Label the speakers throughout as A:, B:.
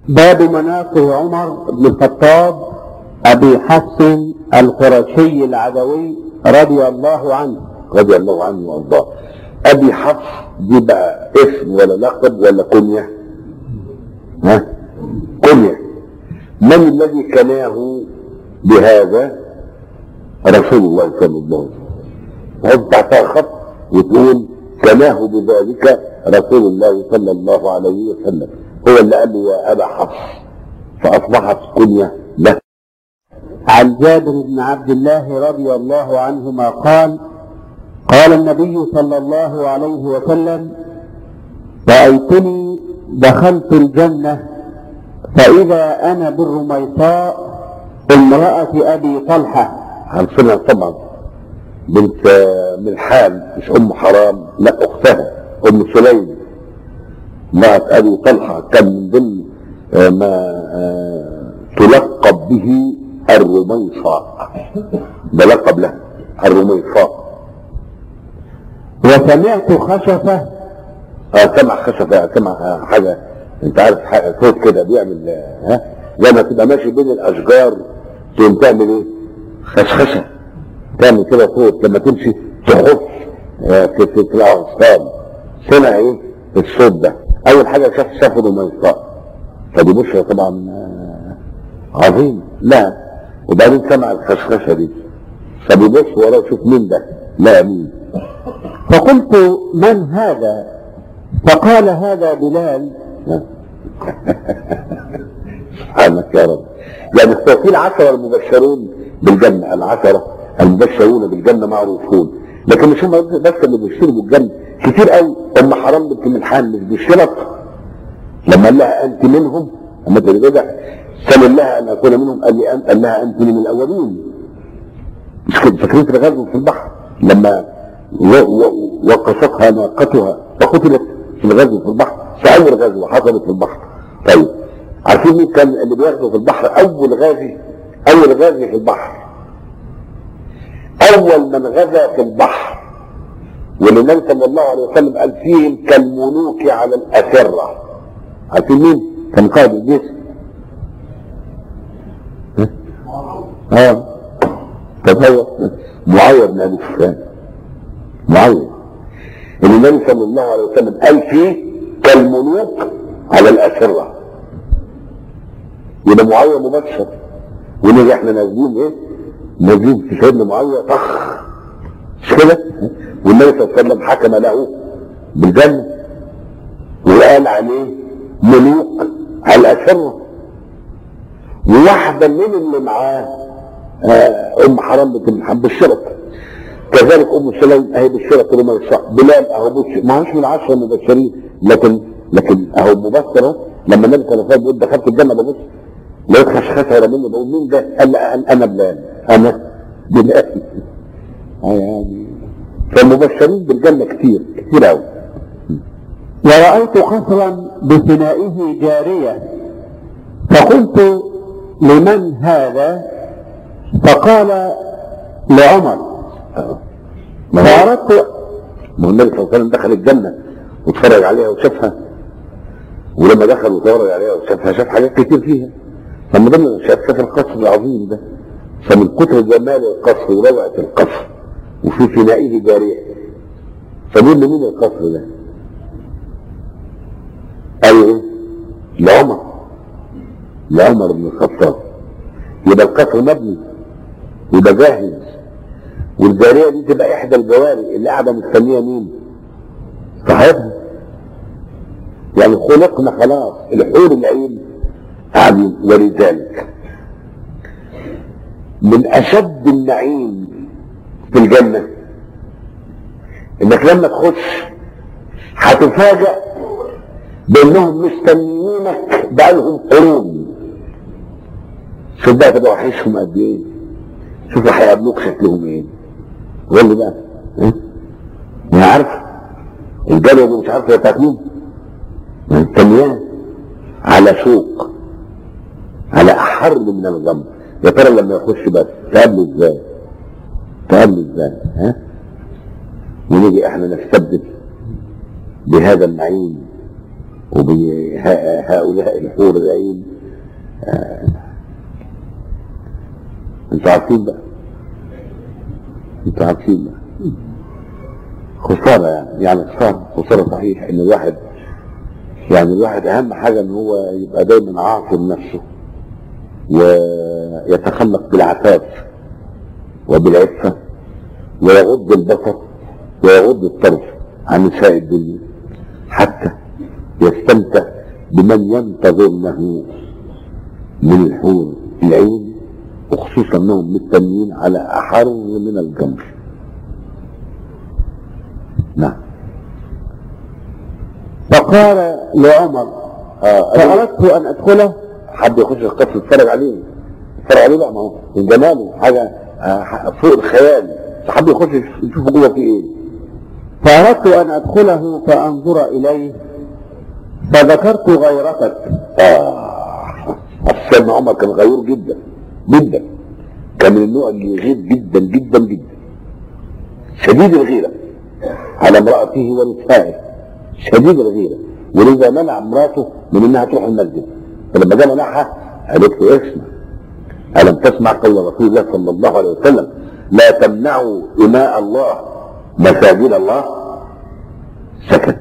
A: باب مناقب عمر بن الخطاب ابي حفص القرشي العدوي رضي الله عنه
B: رضي الله عنه وارضاه ابي حفص دي بقى اسم ولا لقب ولا كنيه ها كنيه من الذي كناه بهذا رسول الله صلى الله عليه وسلم وانت تعطيها خط وتقول كناه بذلك رسول الله صلى الله عليه وسلم هو اللي قال له يا ابا حفص فاصبحت كنيه له
A: عن جابر بن عبد الله رضي الله عنهما قال قال النبي صلى الله عليه وسلم رأيتني دخلت الجنة فإذا أنا بالرميصاء امرأة أبي طلحة
B: عارفينها طبعا بنت ملحان مش ام حرام لا اختها ام سليم مرأة ابي طلحه كان من ضمن آه، ما آه، تلقب به الرميصاء ده لقب لها الرميصاء
A: وسمعت خشفة
B: اه سمع خشبة سمع حاجة انت عارف حاجة صوت كده بيعمل آه، ها زي ما تبقى ماشي بين الاشجار تقوم تعمل ايه؟ خشخشة تعمل كده صوت لما تمشي تخش آه، في في في الاغصان سمع ايه؟ الصوت ده اول حاجة شاف شاف الرميصاء فدي بشرى طبعا آه، عظيم لا وبعدين سمع الخشخشة دي فبيبص وراه يشوف مين ده لا مين
A: فقلت من هذا فقال هذا بلال
B: سبحانك يا رب يعني هو في العشرة المبشرون بالجنة العشرة المبشرون بالجنة معروفون لكن مش هم بس اللي بيشتروا بالجنة كتير قوي ام حرام بنت ملحان مش بيشترط لما قال لها انت منهم اما ترجع سال لها ان اكون منهم قال لي أن- قال لها انت من الاولين مش كده فاكرين في الغزو في البحر لما و- و- وقصتها ناقتها فقتلت في الغزو في البحر في اول غزوه حصلت في البحر طيب عارفين مين كان اللي بيغزو في البحر اول غازي اول غازي في البحر اول من غزا في البحر والنبي صلى الله عليه وسلم قال فيهم كالملوك على الاسره عارفين مين؟ كان قائد الجيش ها؟ اه طب هو معاويه بن ابي سفيان معاويه النبي صلى الله عليه وسلم قال فيه كالملوك على الاسره يبقى معاويه مبشر ونيجي احنا نازلين ايه؟ نازلين في سيدنا معاويه طخ مش كده؟ والنبي صلى الله عليه وسلم حكم له بالجنه وقال عليه ملوك على الاسره وواحده من اللي معاه آه، ام حرام بنت محمد بالشرط كذلك ام سليم اهي بالشرط لما يشاء بلال اهو بص ما هوش من العشره المبشرين لكن لكن اهو مبشر أهو. لما النبي صلى الله عليه وسلم يقول دخلت الجنه ببص لقيت خشخشه ولا مني بقول مين ده؟ قال لا أنا- انا بلال انا بلال آه يعني فالمبشرين بالجنه كتير كتير قوي
A: ورأيت قصرا بفنائه جارية فقلت لمن هذا فقال لعمر
B: ما هو
A: فأردت
B: ما هو النبي صلى الله عليه وسلم دخل الجنه واتفرج عليها وشافها ولما دخل واتفرج عليها وشافها شاف حاجات كتير فيها فمن ضمن الاشياء شاف القصر العظيم ده فمن كتر جمال القصر وروعه القصر وفي فنائه جاريه فبيقول له مين القصر ده؟ قال ايه؟ لعمر لعمر بن الخطاب يبقى القصر مبني يبقى جاهز والجاريه دي تبقى احدى الجواري اللي قاعده مستنيه مين؟ صاحبها يعني خلقنا خلاص الحور العين قاعدين ولذلك من اشد النعيم في الجنه انك لما تخش هتفاجأ بانهم مستنيينك بقالهم قرون شوف بقى تبقى وحشهم قد ايه شوف هيقابلوك شكلهم ايه قول لي بقى ها؟ انا عارف الجاريه دي مش عارف هي بتاعت مين مستنياه على شوق على احر من الغم يا ترى لما يخش بس تقابله ازاي تقابله ازاي ها ونيجي احنا نستبدل بهذا النعيم وبهؤلاء الحور العين آه، انتوا عارفين بقى انتوا عارفين بقى خسارة يعني يعني خسارة خسارة صحيح ان الواحد يعني الواحد اهم حاجة ان هو يبقى دايما عاقل نفسه ويتخلق بالعفاف وبالعفة ويغض البصر ويغض الطرف عن نساء الدنيا حتى يستمتع بمن ينتظرنه من الحور العين وخصوصا انهم مستنيين على احر من الجمر نعم
A: فقال لعمر
B: آه
A: فأردت أن أدخله
B: حد يخش القصر يتفرج عليه يتفرج عليه بقى ما هو من جماله حاجه آه، فوق الخيال فحد يخش يشوف جوه في ايه
A: فأردت أن أدخله فأنظر إليه فذكرت غيرتك
B: آه سيدنا عمر كان غيور جدا جدا كان من النوع اللي يغير جدا جدا جدا شديد الغيرة على امرأته ونسائه شديد الغيرة ولذا منع امراته من انها تروح المسجد فلما جاء منعها قالت له اسمع ألم تسمع قول رسول الله صلى الله عليه وسلم لا تمنعوا إماء الله مساجد الله سكت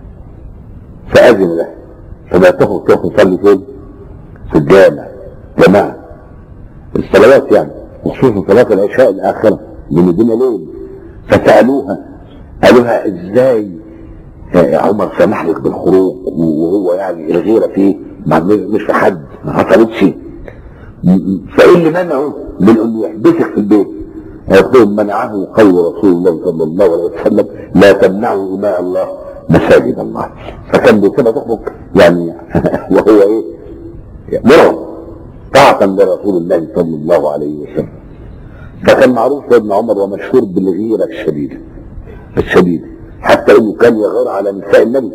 B: فأذن له فلا تخرج تروح تصلي فين؟ في الجامع جماعة الصلوات يعني وخصوصا صلاة العشاء الآخرة من الدنيا ليل فسألوها قالوا لها ازاي يا عمر سمح لك بالخروج وهو يعني الغيرة فيه ما- مش في حد ما حصلتش فايه اللي منعه من انه يحبسك في البيت؟ قالت لهم منعه قول رسول الله صلى الله عليه وسلم لا تمنعوا اماء الله مساجد الله فكان بيسيبها تخرج يعني وهو ايه؟ مرعب طاعة لرسول الله صلى الله عليه وسلم فكان معروف سيدنا عمر ومشهور بالغيرة الشديدة الشديدة حتى انه كان يغار على نساء النبي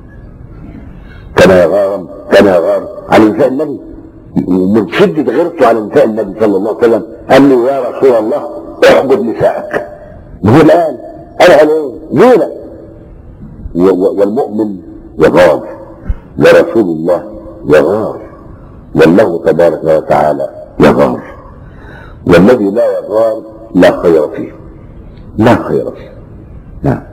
B: كان يغار كان يغار على نساء النبي ومن شدة غيرته على نساء النبي صلى الله عليه وسلم قال له يا رسول الله احجب نسائك هو الآن قال على ايه؟ غيرة و- و- والمؤمن يغار ورسول الله يغار والله تبارك وتعالى يغار والذي لا يغار لا خير فيه لا خير فيه نعم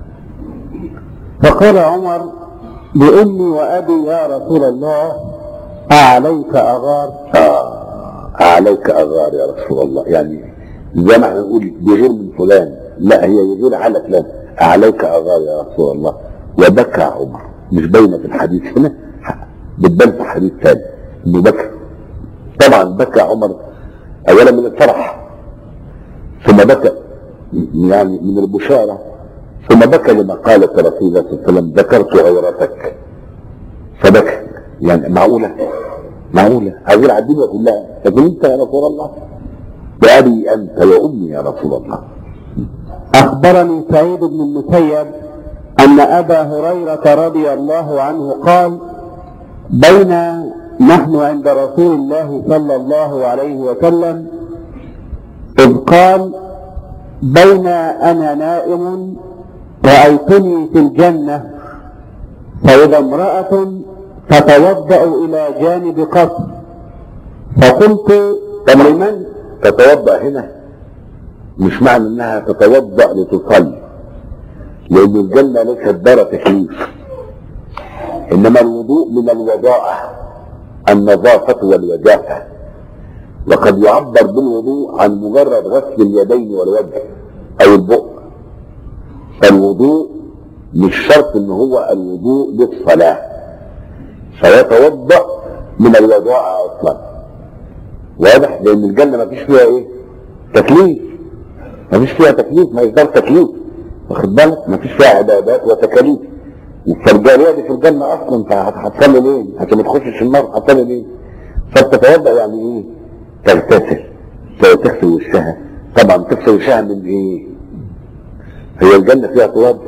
A: فقال عمر لأمي وأبي يا رسول الله أعليك أغار
B: آه عليك أغار يا رسول الله يعني زي ما احنا نقول بغير من فلان لا هي يغير على فلان عليك أغار يا رسول الله وبكى عمر مش باينة في الحديث هنا بتبان في حديث ثاني انه بكى طبعا بكى عمر اولا من الفرح ثم بكى يعني من البشارة ثم بكى لما قالت رسول الله صلى الله عليه وسلم ذكرت غيرتك فبكى يعني معقولة معقولة أقول على الدنيا كلها لكن أنت يا رسول الله بأبي أنت وأمي يا رسول الله
A: أخبرني سعيد بن المسيب أن أبا هريرة رضي الله عنه قال بين نحن عند رسول الله صلى الله عليه وسلم إذ قال بين أنا نائم رأيتني في الجنة فإذا امرأة تتوضأ إلى جانب قصر فقلت لمن
B: تتوضأ هنا مش معنى انها تتوضأ لتصلي لان الجنة ليست دار تكليف انما الوضوء من الوضاءة النظافة والوجافة وقد يعبر بالوضوء عن مجرد غسل اليدين والوجه او البق فالوضوء مش شرط ان هو الوضوء للصلاة فيتوضأ من الوضاءة اصلا واضح لان الجنة ما فيش فيها ايه تكليف ما فيش فيها تكليف ما يقدر تكليف واخد بالك ما فيش فيها عبادات وتكاليف فالجارية دي في الجنة اصلا فهتصلي ليه عشان ما تخشش النار هتصلي ليه فبتتوضا يعني ايه تغتسل تغسل وشها طبعا تغسل وشها من ايه هي الجنة فيها توضا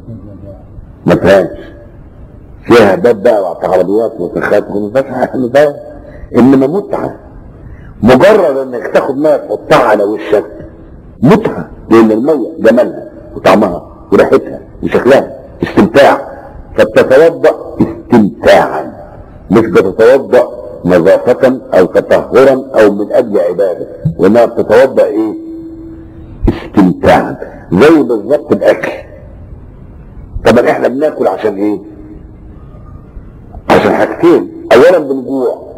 B: ما فيهاش فيها باب بقى وعربيات وسخات وما فيهاش ده انما متعه مجرد انك تاخد ميه تحطها على وشك متعه لان الميه جمالها وطعمها وريحتها وشكلها استمتاع فبتتوضا استمتاعا مش بتتوضا نظافة او تطهرا او من اجل عبادة وانها بتتوضا ايه استمتاعا زي بالظبط الاكل طبعا احنا بناكل عشان ايه عشان حاجتين اولا بنجوع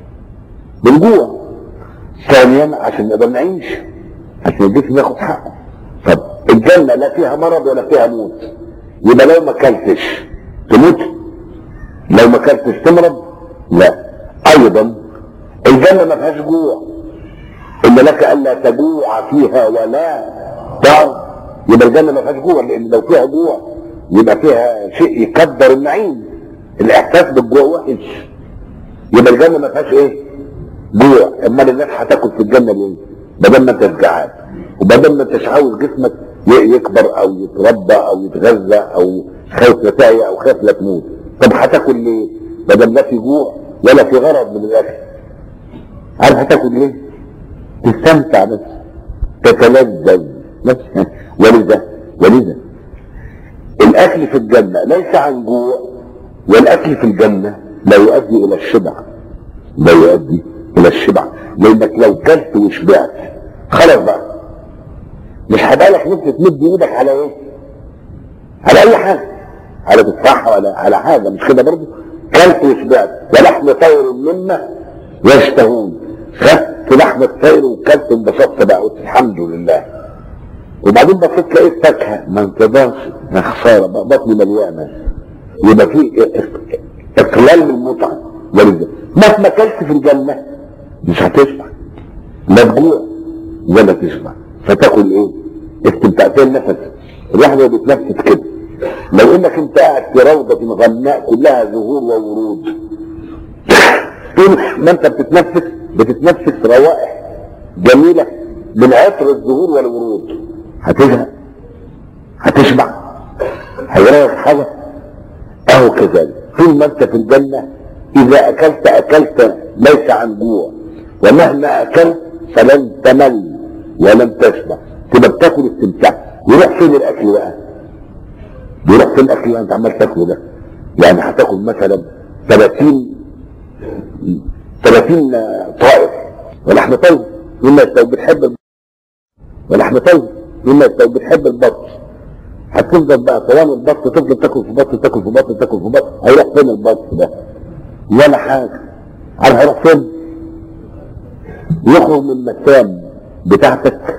B: بنجوع ثانيا عشان نقدر نعيش عشان الجسم ياخد حقه طب الجنة لا فيها مرض ولا فيها موت يبقى لو ما اكلتش تموت لو ما اكلتش تمرض لا ايضا الجنة ما فيهاش جوع ان لك الا تجوع فيها ولا تعر يبقى الجنة ما فيهاش جوع لان لو فيها جوع يبقى فيها شيء يكدر النعيم الاحساس بالجوع وحش يبقى الجنة ما فيهاش ايه جوع امال الناس هتاكل في الجنة ليه بدل ما انت جعان وبدل ما انتش عاوز جسمك ي- يكبر او يتربى او يتغذى او خايف لا تعيا او خايف لا تموت طب هتاكل ليه بدل لا في جوع ولا في غرض من الاكل عارف هتاكل ليه تستمتع بس تتلذذ بس ولذا ولذا الاكل في الجنه ليس عن جوع والاكل في الجنه لا يؤدي الى الشبع لا يؤدي الى الشبع لانك لو كلت وشبعت خلاص بقى مش هيبقى لك نفس تمد ايدك على ايه؟ على اي حاجه على تفاحه ولا على حاجه مش كده برضه؟ كلت وشبعت ولحم طير مما يشتهون خدت لحم الطير وكلت وانبسطت بقى قلت الحمد لله وبعدين بصيت لقيت فاكهه ما انتظرش يا خساره بقى بطني مليانه يبقى في اقلال من المتعه ولذا مهما اكلت في الجنه مش هتشبع لا تجوع ولا تشبع فتاكل ايه؟ استمتعتين نفس الواحد وهو بيتنفس كده لو انك انت قاعد في روضه غناء كلها زهور وورود طول ما انت بتتنفس بتتنفس روائح جميله من عطر الزهور والورود هتزهق هتشبع هيراك حاجه اهو كذلك طول ما انت في الجنه اذا اكلت اكلت ليس عن جوع ومهما اكلت فلن تمل ولن تشبع تبقى بتاكل استمتاع يروح فين الاكل بقى؟ بيروح فين الاكل اللي انت عمال تاكله ده؟ يعني هتاكل مثلا 30 30 طائر ولحم طير مما لو بتحب الب- ولحم طير مما لو بتحب البط هتفضل بقى طالما البط تفضل تاكل في بط تاكل في بط تاكل في بط هيروح فين البط ده؟ ولا حاجه عارف هيروح فين؟ يخرج من المكان بتاعتك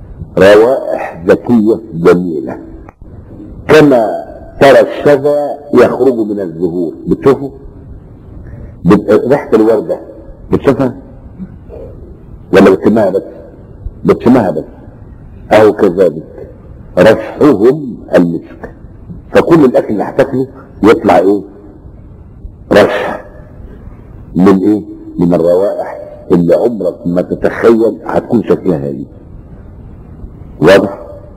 B: روائح ذكية جميلة كما ترى الشذا يخرج من الزهور بتشوفه بت- ريحة الوردة بتشوفها ولا بتشمها بس بتشمها بس أو كذلك رشحهم المسك فكل الأكل اللي هتاكله يطلع إيه؟ رشح من إيه؟ من الروائح اللي عمرك ما تتخيل هتكون شكلها إيه واضح؟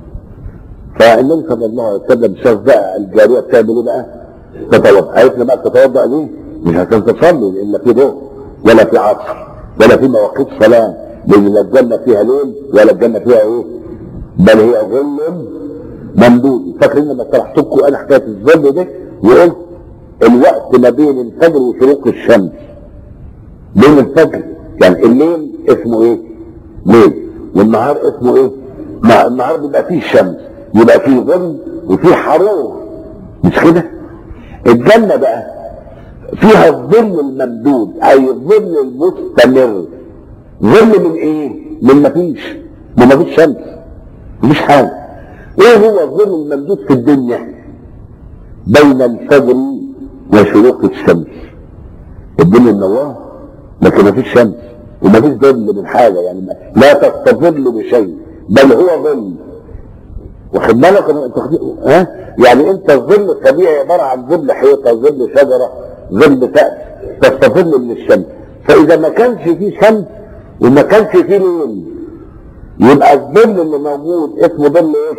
B: فالنبي صلى الله عليه وسلم شاف بقى الجاريه بتعمل ايه بقى؟ تتوضا، قالت له بقى تتوضا ليه؟ مش عشان تصلي الا في ضوء ولا في عصر ولا في مواقيت صلاه لان لا الجنه فيها ليل ولا الجنه فيها ايه؟ بل هي ظل ممدود، فاكرين لما شرحت لكم انا حكايه الظل ده وقلت الوقت ما بين الفجر وشروق الشمس بين الفجر يعني الليل اسمه ايه؟ ليل والنهار اسمه ايه؟ مع النهار بيبقى فيه شمس يبقى فيه ظل وفيه حرور مش كده؟ الجنة بقى فيها الظل الممدود اي الظل المستمر ظل من ايه؟ من مفيش من مفيش شمس مفيش حاجة ايه هو الظل الممدود في الدنيا؟ بين الفجر وشروق الشمس الدنيا منوره لكن مفيش شمس ومفيش ظل من حاجه يعني ما- لا تستظل بشيء بل هو ظل واخد بالك أنا- انت واخد- ها يعني انت الظل الطبيعي عباره عن ظل حيطه ظل شجره ظل سقف تستظل من الشمس فاذا ما كانش فيه شمس وما كانش فيه ليل يبقى الظل اللي موجود اسمه ظل ايه؟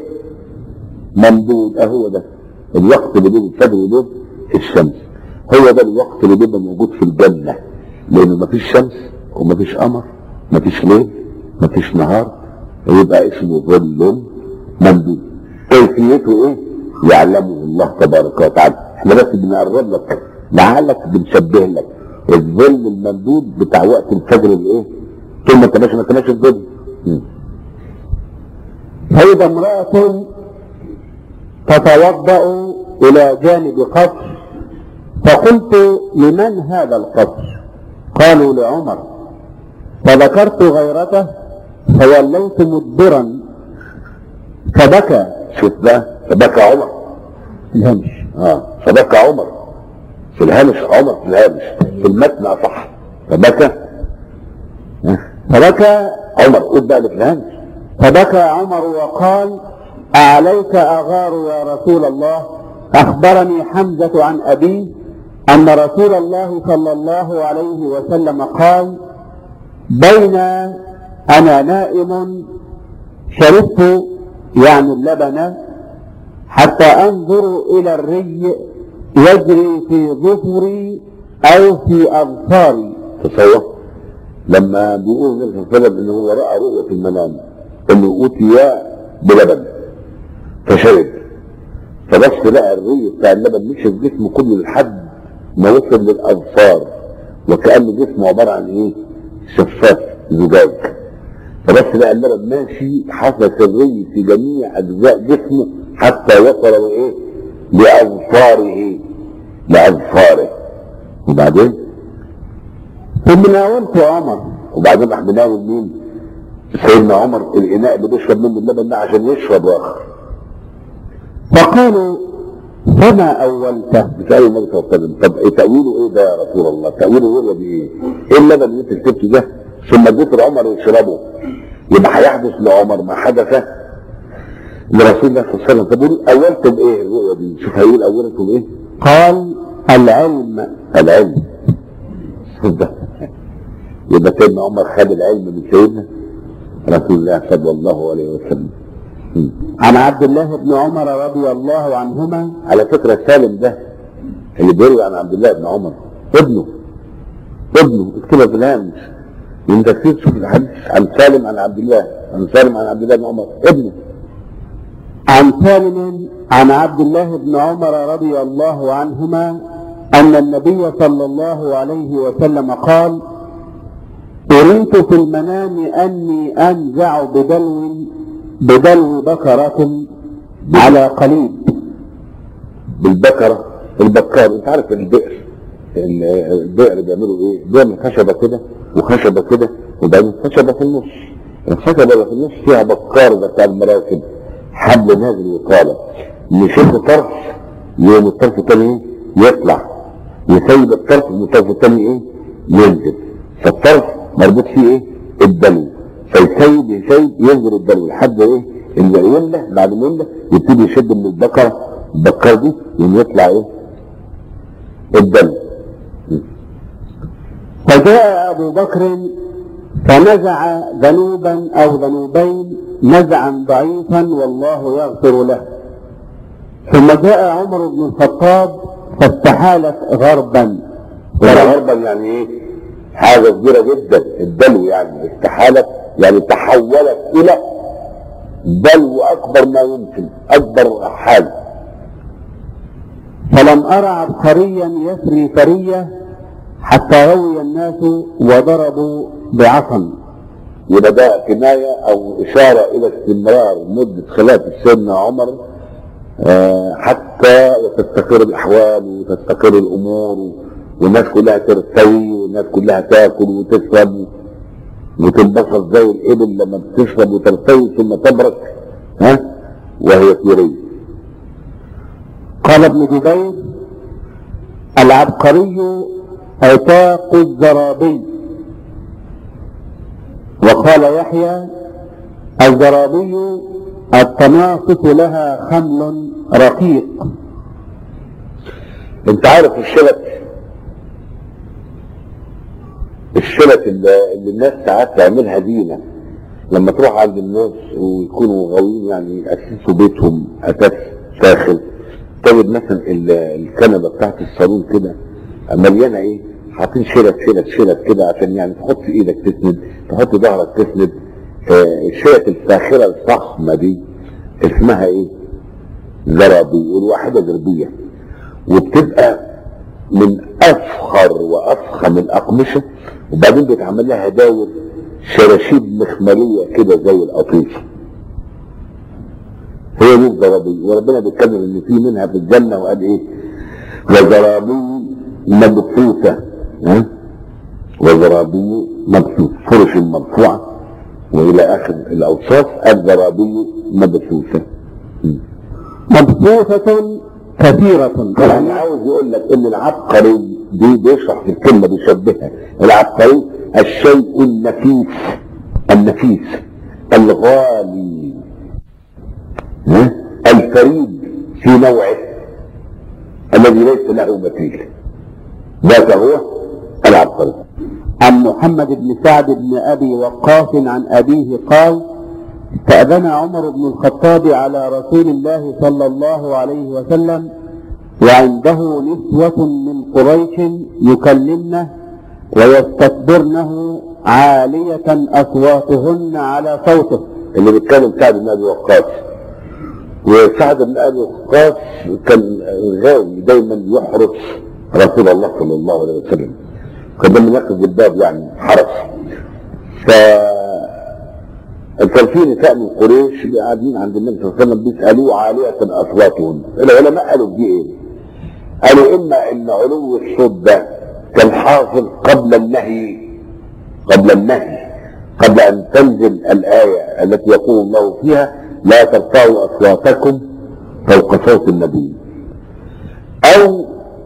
B: ممدود اهو ده الوقت اللي بين الفجر وبين الشمس هو ده الوقت اللي بيبقى موجود في الجنه لان مفيش شمس ومفيش قمر مفيش ليل مفيش نهار يبقى اسمه ظل ممدود كيفيته ايه؟ يعلمه الله تبارك وتعالى احنا بس بنقرب لك لعلك بنشبه لك الظل الممدود بتاع وقت الفجر الايه طول ما انت ماشي ما انت ماشي الظل مم.
A: فإذا امرأة تتوضأ إلى جانب قصر فقلت لمن هذا القصر قالوا لعمر فذكرت غيرته فوليت مدبرا فبكى
B: شوف بقى فبكى عمر
A: الهمش
B: اه فبكى عمر في الهامش عمر في الهامش في المتن صح فبكى ها؟
A: فبكى
B: عمر قول بقى اللي في الهامش
A: فبكى عمر وقال أعليك أغار يا رسول الله أخبرني حمزة عن أبيه أن رسول الله صلى الله عليه وسلم قال بين أنا نائم شربت يعني اللبن حتى أنظر إلى الري يجري في ظفري أو في أظفاري
B: تصور لما بيقول النبي صلى الله عليه وسلم ان هو راى رؤيا في المنام انه اوتي بلبن فشرب فبس لقى الري بتاع اللبن مشي في جسمه كله لحد ما وصل للاظفار وكان جسمه عباره عن ايه؟ شفاف زجاج فبس لقى اللبن ماشي حصل الري في جميع اجزاء جسمه حتى وصل لايه؟ لاظفاره لاظفاره وبعدين
A: ثم ناولت عمر
B: وبعدين راح بناول مين؟ سيدنا عمر الاناء اللي بيشرب منه اللبن ده عشان يشرب اخر
A: فقالوا فما أولته
B: بتسأل النبي صلى الله عليه وسلم طب إيه تأويله ايه ده يا رسول الله؟ تأويله هو بايه؟ ايه اللبن اللي انت كتبته ده؟ ثم اديته لعمر يشربه يبقى هيحدث لعمر ما حدث لرسول الله صلى الله عليه وسلم طب قول اولت بايه الرؤيا دي؟ شوف هيقول اولته بايه؟
A: قال العلم
B: العلم شوف ده يبقى سيدنا عمر خد العلم من سيدنا رسول الله صلى الله عليه وسلم م.
A: عن عبد الله بن عمر رضي الله عنهما
B: على فكرة سالم ده اللي بيروي عن عبد الله بن عمر ابنه ابنه اكتبها في الهامش من كثير تشوف الحديث عن سالم عن عبد الله عن سالم عن عبد الله بن عمر ابنه
A: عن سالم عن عبد الله بن عمر رضي الله عنهما أن النبي صلى الله عليه وسلم قال أريت في المنام أني أنزع بدلو بدلو بكرة على قليب
B: بالبكرة البكار انت عارف البئر ال- البئر بيعملوا ايه؟ بيعمل خشبة كده وخشبة كده وبعدين خشبة في النص الخشبة اللي في النص فيها بكار ده بتاع المراكب حبل نازل وطالع يشد طرف يقوم الطرف التاني ايه؟ يطلع يسيب الطرف والطرف التاني ايه؟ ينزل فالطرف مربوط فيه ايه؟ الدلو فيسيب يسيب ينزل الدلو لحد ايه؟ اللي يملى بعد ما يملى يبتدي يشد من البكرة البكار دي يقوم يطلع ايه؟ الدلو
A: فجاء أبو بكر فنزع ذنوبا أو ذنوبين نزعا ضعيفا والله يغفر له ثم جاء عمر بن الخطاب فاستحالت غربا
B: ولا غربا يعني ايه؟ حاجة كبيرة جدا الدلو يعني استحالة يعني تحولت إلى دلو أكبر ما يمكن أكبر حاجة
A: فلم أرى عبقريا يسري فرية حتى روي الناس وضربوا بعصا
B: يبقى ده كناية أو إشارة إلى استمرار مدة خلافة سيدنا عمر آه، حتى تستقر الأحوال وتستقر الأمور والناس كلها ترتوي والناس كلها تاكل وتشرب وتنبسط زي الإبل لما بتشرب وترتوي ثم تبرك ها وهي ثيرية
A: قال ابن جبير العبقري عتاق الزرابي وقال يحيى الزرابي التناصف لها خمل رقيق
B: انت عارف الشلت الشلت اللي, اللي الناس ساعات تعملها دينا لما تروح عند الناس ويكونوا غاويين يعني يأسسوا بيتهم أساس فاخر تجد مثلا ال- الكنبة بتاعت الصالون كده مليانة ايه حاطين شلت شلت شلت كده عشان يعني تحط ايدك تسند تحط ظهرك تسند آه، الشلت الفاخرة الفخمة دي اسمها ايه زرابي والواحدة زربية وبتبقى من افخر وافخم الاقمشه وبعدين بيتعمل لها داير شراشيب مخمليه كده زي القطيفه هي دي الزرابي وربنا بيتكلم ان في منها في الجنه وقال ايه وزرابي مبثوثه ها وزرابي مبثوث فرش مرفوعه والى اخر الاوصاف الزرابي مبثوثه
A: مبثوثة كثيرة
B: يعني عاوز يقول لك ان العبقري دي بيشرح في الكلمه بيشبهها العبقري الشيء النفيس النفيس الغالي ها؟ الفريد في نوعه الذي ليس له مثيل ذاك هو العبقري
A: عن محمد بن سعد بن ابي وقاص عن ابيه قال استأذن عمر بن الخطاب على رسول الله صلى الله عليه وسلم وعنده نسوة من قريش يكلمنه ويستكبرنه عالية أصواتهن على صوته
B: اللي بيتكلم سعد بن ابي وقاص وسعد بن ابي وقاص كان غاوي دايما يحرس رسول الله صلى الله عليه وسلم كان دايما ياخذ الباب يعني حرس ف كان في نساء من قريش قاعدين عند النبي صلى الله عليه وسلم بيسالوه عاليه اصواتهن العلماء قالوا دي ايه؟ قالوا اما ان علو الصوت ده كان حاصل قبل النهي قبل النهي قبل ان تنزل الايه التي يقول الله فيها لا ترفعوا اصواتكم فوق صوت النبي او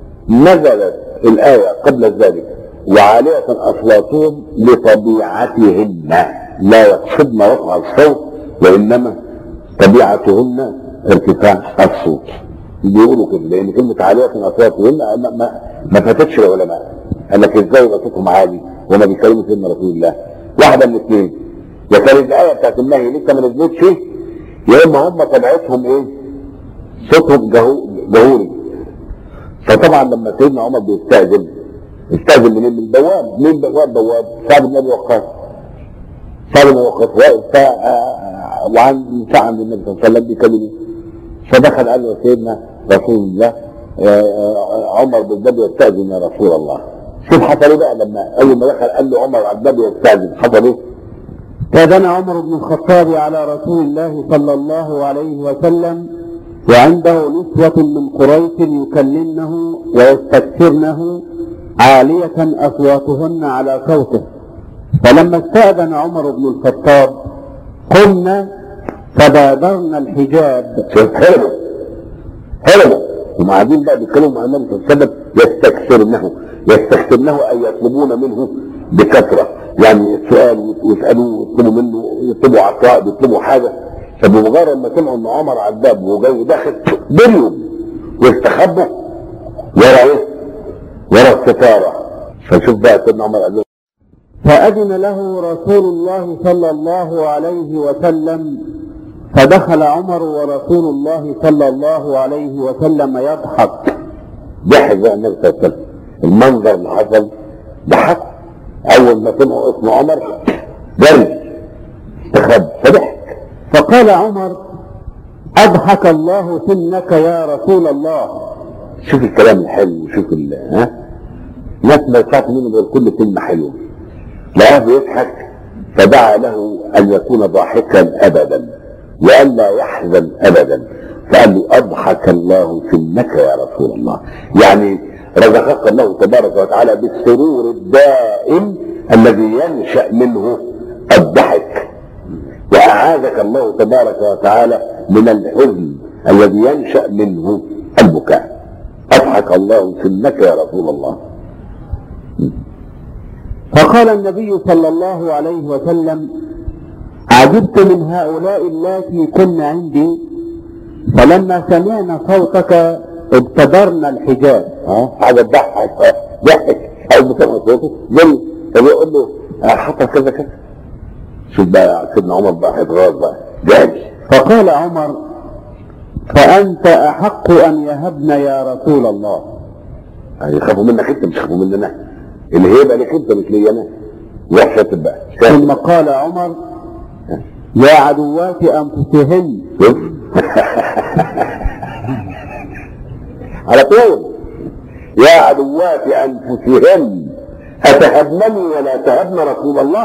B: نزلت الايه قبل ذلك وعاليه اصواتهم لطبيعتهن لا يقصدن رفع الصوت وانما طبيعتهن ارتفاع الصوت بيقولوا كده لان كلمه عاليه اصواتهن ما, ما, ما فاتتش العلماء قال لك ازاي يبقى صوتهم عالي وما بيكلموا سيدنا رسول الله واحده من اثنين يا كانت الايه بتاعت النهي لسه ما نزلتش يا اما هم طبيعتهم ايه؟ صوتهم جهو- جهوري فطبعا لما سيدنا عمر بيستأذن استأذن منين؟ من البواب مين بواب بواب؟ سعد بن ابي وقاص سعد بن ابي وقاص واقف ف- آه، وعن ساعة عند النبي صلى الله عليه وسلم بيكلمه فدخل قال له سيدنا رسول الله آه، آه، عمر بن النبي يستأذن يا رسول الله شوف حصل ايه بقى لما اول ما دخل قال له عمر عبد النبي يستأذن حصل ايه؟
A: استأذن عمر بن الخطاب على رسول الله صلى الله عليه وسلم وعنده نسوة من قريش يكلمنه ويستكثرنه عالية أصواتهن على صوته فلما استأذن عمر بن الخطاب قمنا فبادرنا الحجاب
B: شوف حلموا حلموا هم قاعدين بقى بيتكلموا مع النبي صلى الله عليه وسلم يستكثرنه يستكثرنه اي يطلبون منه بكثره يعني السؤال ويسالوه يطلبوا منه يطلبوا عطاء يطلبوا حاجه فبمجرد ما سمعوا ان عمر على الباب وجاي داخل بريوا واستخبوا ورا ايه؟ ورا الستاره فشوف بقى سيدنا عمر قال له
A: فأذن له رسول الله صلى الله عليه وسلم فدخل عمر ورسول الله صلى الله عليه وسلم يضحك
B: ضحك بقى النبي صلى الله عليه وسلم المنظر اللي حصل ضحك اول ما سمعوا اسم عمر جري استخبى فضحك
A: فقال عمر أضحك الله سنك يا رسول الله
B: شوف الكلام الحلو شوف ال ها ناس ما يطلعش منه غير كل كلمه حلوه لقاه بيضحك فدعا له ان يكون ضاحكا ابدا والا يحزن ابدا فقال له اضحك الله سنك يا رسول الله يعني رزقك الله تبارك وتعالى بالسرور الدائم الذي ينشا منه الضحك واعاذك الله تبارك وتعالى من الحزن الذي ينشا منه البكاء اضحك الله سنك يا رسول الله
A: فقال النبي صلى الله عليه وسلم عجبت من هؤلاء اللاتي كن عندي فلما سمعنا صوتك ابتدرنا الحجاب
B: ها حاجه تضحك ضحك او بسمع صوته جري فبيقول له آه، حصل كذا كذا شوف بقى سيدنا عمر بقى هيتغاظ بقى جاهز
A: فقال عمر فأنت أحق أن يهبن يا رسول الله
B: هيخافوا منك انت مش يخافوا مننا الهيبه لك انت مش ليا انا وحشه تبقى
A: ثم قال عمر يا عدوات أنفسهن
B: شوف على طول يا عدوات انفسهن اتهبنني ولا تهبن رسول الله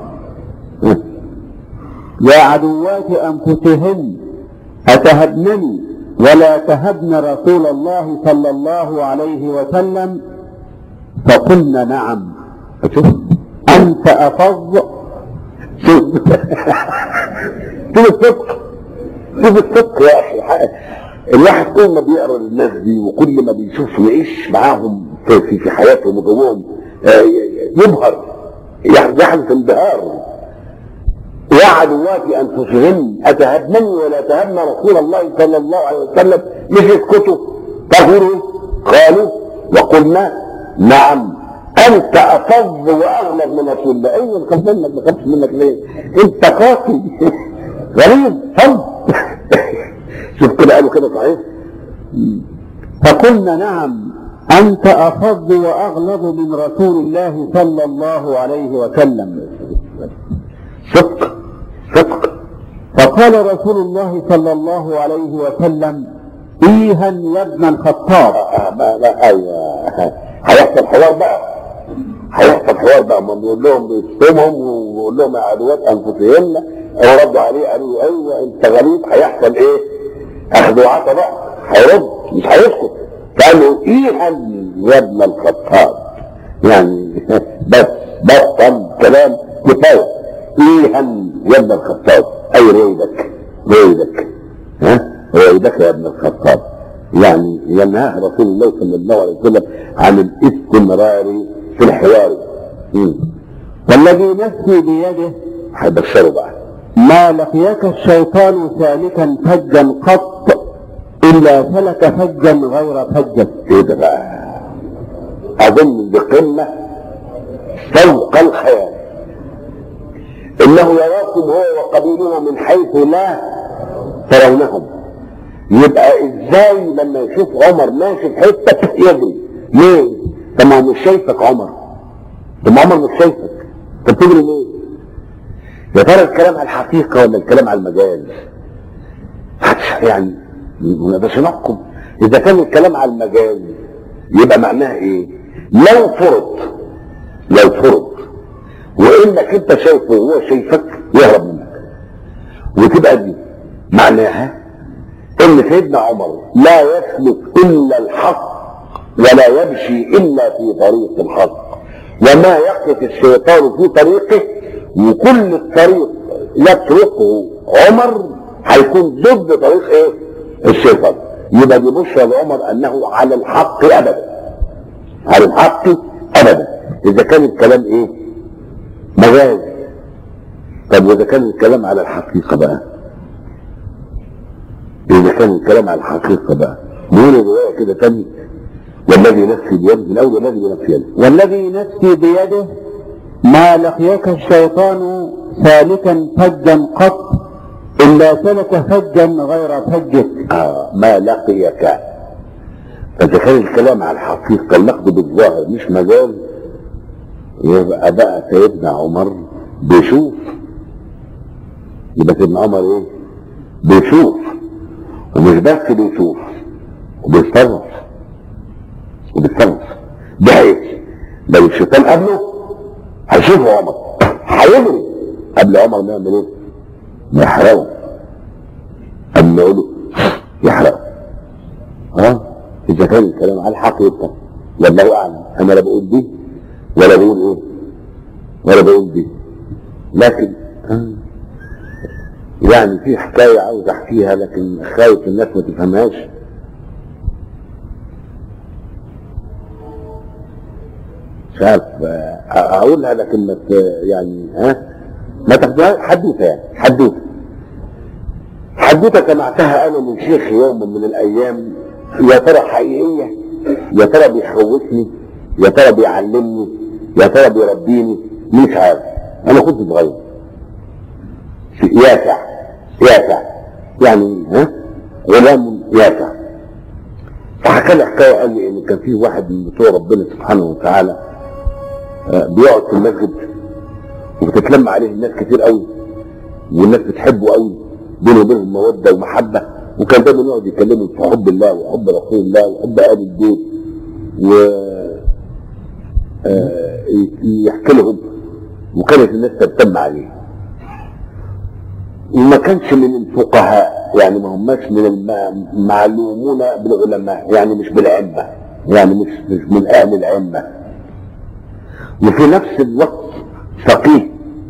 A: يا عدوات أنفسهن أتهبنني ولا تهبن رسول الله صلى الله عليه وسلم فقلن نعم
B: شوف
A: أنت أفض
B: شوف شوف الصدق شوف الصدق يا اخي الواحد كل ما بيقرا للناس دي وكل ما بيشوف يعيش معاهم في في, في حياتهم وجوهم آه، يبهر يعني يحدث انبهار يا عدوات انفسهن اتهبنني ولا تهبن رسول الله صلى الله عليه وسلم مش اسكتوا طهروا قالوا وقلنا نعم انت افظ واغلب من رسول الله ايوه ما خاف منك ما خافش منك ليه؟ انت قاسي غريب فظ شوف كده قالوا كده صحيح؟
A: فقلنا نعم أنت أفض وأغلظ من رسول الله صلى الله عليه وسلم
B: صدق صدق
A: فقال رسول الله صلى الله عليه وسلم إيها يا ابن الخطاب
B: آه، ما ما ايوه هيحصل حوار بقى هيحصل حوار بقى ما بيقول لهم بيشتمهم ويقول لهم يا عدوات انفسهن ردوا عليه قالوا له ايوه انت غريب هيحصل ايه؟ اخذ وعطا بقى هيرد مش هيسكت قالوا ايها يا ابن الخطاب يعني بس بطل كلام كفايه ايها يا ابن الخطاب اي رويدك رويدك ها رويدك يا ابن الخطاب يعني ينهى رسول الله صلى الله عليه وسلم عن الاستمرار في الحوار مم.
A: والذي نفسي بيده
B: هيبشروا بقى
A: ما لقيك الشيطان سالكا فجا قط إلا سلك فجا غير فجك
B: ايه ده بقى اظن دي قمه فوق الخيال انه يراكم هو وقبيله من حيث لا ترونهم يبقى ازاي لما يشوف عمر ماشي في حته يجري ليه؟ طب ما هو مش شايفك عمر طب ما عمر مش شايفك طب تجري ليه؟ يا ترى الكلام على الحقيقه ولا الكلام على المجاز؟ يعني ما نقدرش نحكم اذا كان الكلام على المجاز يبقى معناها ايه؟ لو فرض لو فرض وانك انت شايفه وهو شايفك يهرب منك وتبقى دي معناها ان سيدنا عمر لا يسلك الا الحق ولا يمشي الا في طريق الحق وما يقف الشيطان في طريقه وكل الطريق يتركه عمر هيكون ضد طريق ايه؟ الشيطان يبقى دي بشرى لعمر انه على الحق ابدا على الحق ابدا اذا كان الكلام ايه؟ مجاز طب واذا كان الكلام على الحقيقه بقى اذا كان الكلام على الحقيقه بقى نقول الروايه كده تاني والذي نفسي بيده من اول الذي بنفسي يده
A: والذي نفسي بيده ما لقيك الشيطان سالكا فجا قط إلا سلك فجا غير فجك
B: آه ما لقيك فاذا كان الكلام على الحقيقه اللقب بالظاهر مش مجال يبقى بقى سيدنا عمر بيشوف يبقى سيدنا عمر ايه؟ بيشوف ومش بس بيشوف وبيتصرف وبيتصرف بحيث لو الشيطان قبله هيشوفه عمر هيجري قبل عمر ما يعمل ايه؟ ما يحرقه قبل ما يقوله يحرقه ها اذا كان الكلام على الحقيقه والله اعلم انا لا بقول دي ولا بقول ايه ولا بقول دي لكن آه، يعني في حكايه عاوز احكيها لكن خايف الناس ما تفهمهاش مش عارف آه، اقولها لكن ما ت- يعني ها ما تاخدوها حدوته يعني حدوته حدوته سمعتها انا من شيخ يوم من الايام يا ترى حقيقيه يا ترى بيخوفني يا ترى بيعلمني يا ترى بيربيني مش عارف انا كنت صغير يافع يافع يعني ها غلام يافع فحكى لي حكايه قال لي ان كان في واحد من بتوع ربنا سبحانه وتعالى آه، بيقعد في المسجد وبتتلم عليه الناس كتير قوي والناس بتحبه قوي بينه وبينهم موده ومحبه وكان دايما يقعد يكلمهم في حب الله وحب رسول الله وحب اهل البيت و آه، يحكي لهم وكانت الناس تهتم عليه وما كانش من الفقهاء يعني ما هماش من المعلومون بالعلماء يعني مش بالعلمة يعني مش, مش من أهل العلمة وفي نفس الوقت فقيه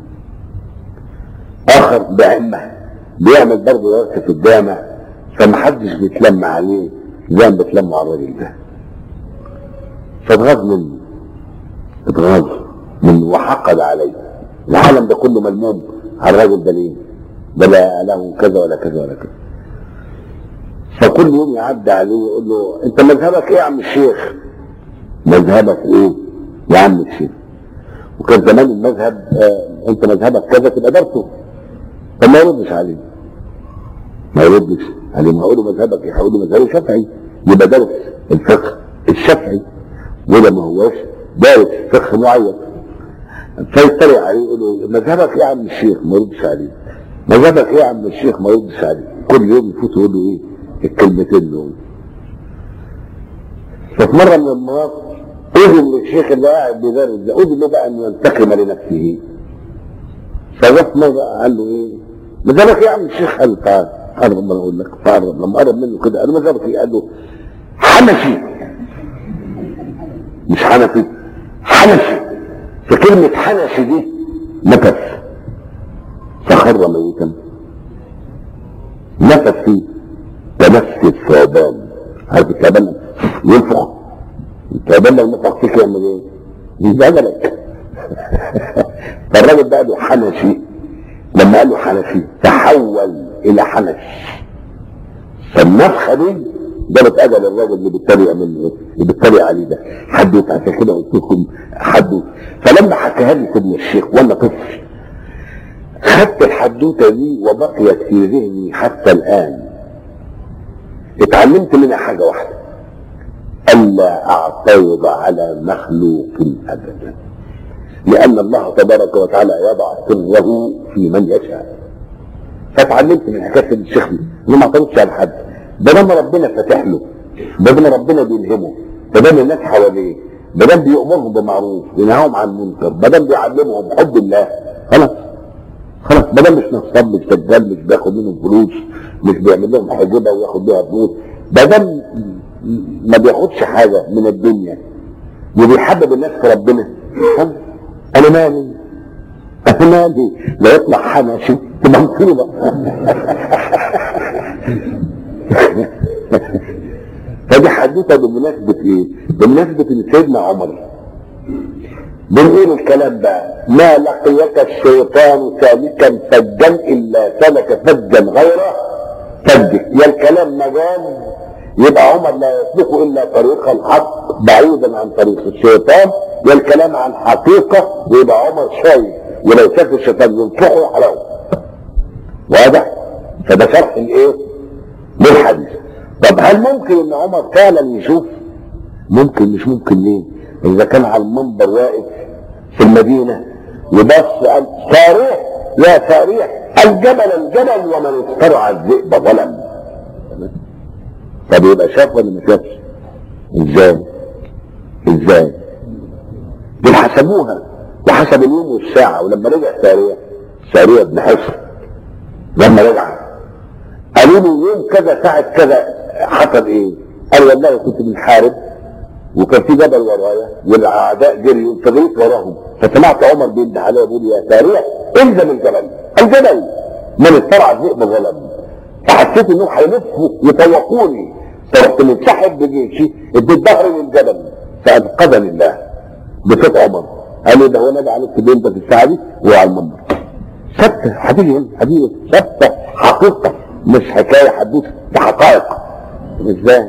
B: آخر بعلمة بيعمل برضه درس في الجامع فمحدش بيتلم عليه زي ما بيتلموا على الراجل ده فاتغاظ منه اتغاظ منه وحقد عليه العالم ده كله ملموم على الراجل ده ليه؟ ده لا له كذا ولا كذا ولا كذا فكل يوم يعدي عليه يقول له انت مذهبك ايه يا عم الشيخ؟ مذهبك ايه يا عم الشيخ؟ وكان زمان المذهب آه انت مذهبك كذا تبقى درسه فما يردش عليه ما يردش عليه ما اقول له مذهبك ايه؟ هقول له مذهبي شافعي يبقى درس الفقه الشافعي وده ما هوش دارس فقه معين فيطلع عليه يقول له مذهبك ايه يا عم الشيخ؟ ما يردش عليه مذهبك ايه يا عم الشيخ؟ ما يردش عليه كل يوم يفوت يقول له ايه؟ الكلمتين دول ففي مره من المرات اذن للشيخ اللي قاعد بيدرس ده اذن له بقى انه ينتقم لنفسه فجت مره قال له ايه؟ مذهبك ايه يا عم الشيخ؟ قال له تعال قرب لما اقول لك فقرب لما قرب منه كده قال له مذهبك ايه؟ قال له حنفي مش حنفي حنفي فكلمة حنفي دي نفس فخر ميتا نفس فيه تنفس الثعبان عارف الثعبان ينفخ الثعبان لو نفخ فيك يعمل ايه؟ يزعلك فالراجل ده قال له حنفي لما قال له حنفي تحول الى حنف فالنفخه دي جابت اجل الراجل اللي بيتريق منه اللي بيتريق عليه ده حدوت عشان كده قلت لكم حدوت فلما حكاها لي سيدنا الشيخ وانا طفل خدت الحدوته دي وبقيت في ذهني حتى الان اتعلمت منها حاجه واحده الا اعترض على مخلوق ابدا لان الله تبارك وتعالى يضع سره في من يشاء فتعلمت من حكايه الشيخ دي انه ما اعترضش على حد ده لما ربنا فاتح له ده لما ربنا بيلهمه ده دام الناس حواليه ده دام بيأمرهم بمعروف وينهاهم عن المنكر ده دام بيعلمهم حب الله خلاص خلاص ما دام مش نصاب مش سجال مش بياخد منهم فلوس مش بيعمل لهم حجبه وياخد بيها فلوس ده دام ما بياخدش حاجه من الدنيا وبيحبب الناس في ربنا انا مالي انا مالي لا يطلع حنشي تبقى مصيبه فدي حدوته بمناسبة ايه؟ بمناسبة ان سيدنا عمر بنقول الكلام بقى ما لقيك الشيطان سالكا فجا الا سلك فجا غيره فجك يا الكلام مجال يبقى عمر لا يسلك الا طريق الحق بعيدا عن طريق الشيطان يا الكلام عن حقيقه ويبقى عمر شايف ولو شاف الشيطان ينفعه حلاوه واضح فده شرح الايه؟ للحديث طب هل ممكن ان عمر فعلا يشوف ممكن مش ممكن ليه اذا كان على المنبر واقف في المدينة وبص قال صاريح يا صاريح الجبل الجبل ومن افترع الذئب ظلم طب يبقى شاف ولا ما شافش ازاي ازاي دول حسبوها وحسب اليوم والساعة ولما رجع سارية سارية بن حسن لما رجع قالوا له يوم كذا ساعة كذا حصل ايه؟ قال والله كنت بنحارب وكان في جبل ورايا والاعداء جريوا فجريت وراهم فسمعت عمر بينده عليا بيقول يا سارية الزم الجبل الجبل من استرعى الذئب ظلم فحسيت انهم هيلفوا يطوقوني فرحت منسحب بجيشي اديت ظهري للجبل فانقذني الله بصوت عمر قال لي ده هو نبي عليك في انت في الساعه دي وهو على المنبر ثابته حديث حديث ثابته حقيقه مش حكايه حدوث ده حقائق ازاي؟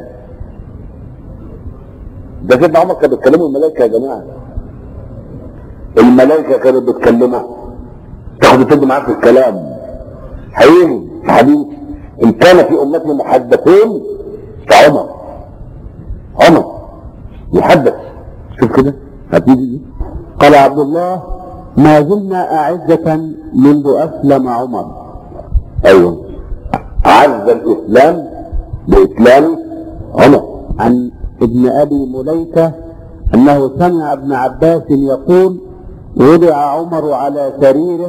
B: ده سيدنا عمر كان بيتكلموا الملائكه يا جماعه الملائكه كانت بتكلمه تاخد تدي معاه في الكلام هيجي حديث ان كان في امتنا محدثين فعمر عمر يحدث شوف كده هتيجي دي
A: قال عبد الله ما زلنا أعزة منذ أسلم عمر
B: ايوه عز الاسلام باسلام عمر
A: عن ابن أبي مليكة أنه سمع ابن عباس يقول وضع عمر على سريره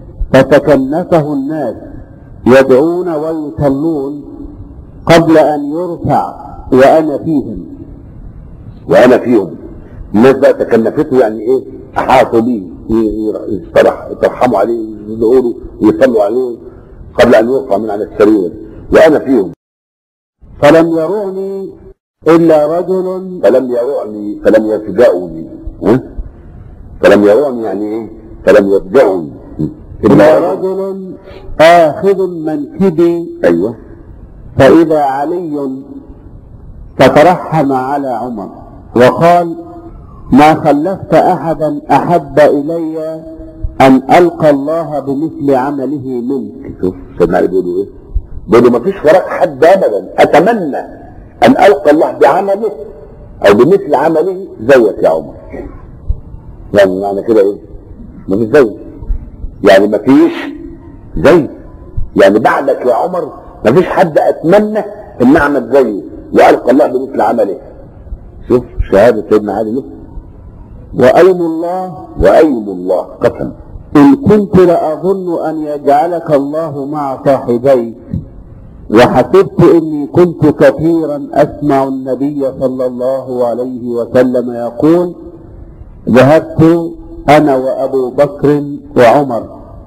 A: فتكنفه الناس يدعون ويصلون قبل أن يرفع وأنا فيهم
B: وانا فيهم الناس بقى تكلفته يعني ايه احاطوا بيه يصرح يترحموا عليه يقولوا ويصلوا عليه قبل ان يرفع من على السرير وانا فيهم
A: فلم يرعني إلا رجل
B: فلم يرعني فلم يفجأني ها؟ فلم يرعني يعني ايه فلم يفجأني
A: إلا رجل آخذ منكبي
B: ايوه
A: فإذا علي فترحم على عمر وقال ما خلفت أحدا أحب إلي أن ألقى الله بمثل عمله منك
B: شوف سيدنا علي بيقولوا ايه؟ بيقولوا ما فيش وراك حد ابدا اتمنى ان القى الله بعمله او بمثل عمله زيك يا عمر. يعني معنى كده ايه؟ ما فيش زيك. يعني ما فيش زي يعني بعدك يا عمر ما فيش حد اتمنى ان اعمل زيه والقى الله بمثل عمله. شوف شهاده سيدنا علي له
A: وأيم الله
B: وايم الله قسم
A: إن كنت لأظن أن يجعلك الله مع صاحبيك وحسبت إني كنت كثيرا أسمع النبي صلى الله عليه وسلم يقول ذهبت أنا وأبو بكر وعمر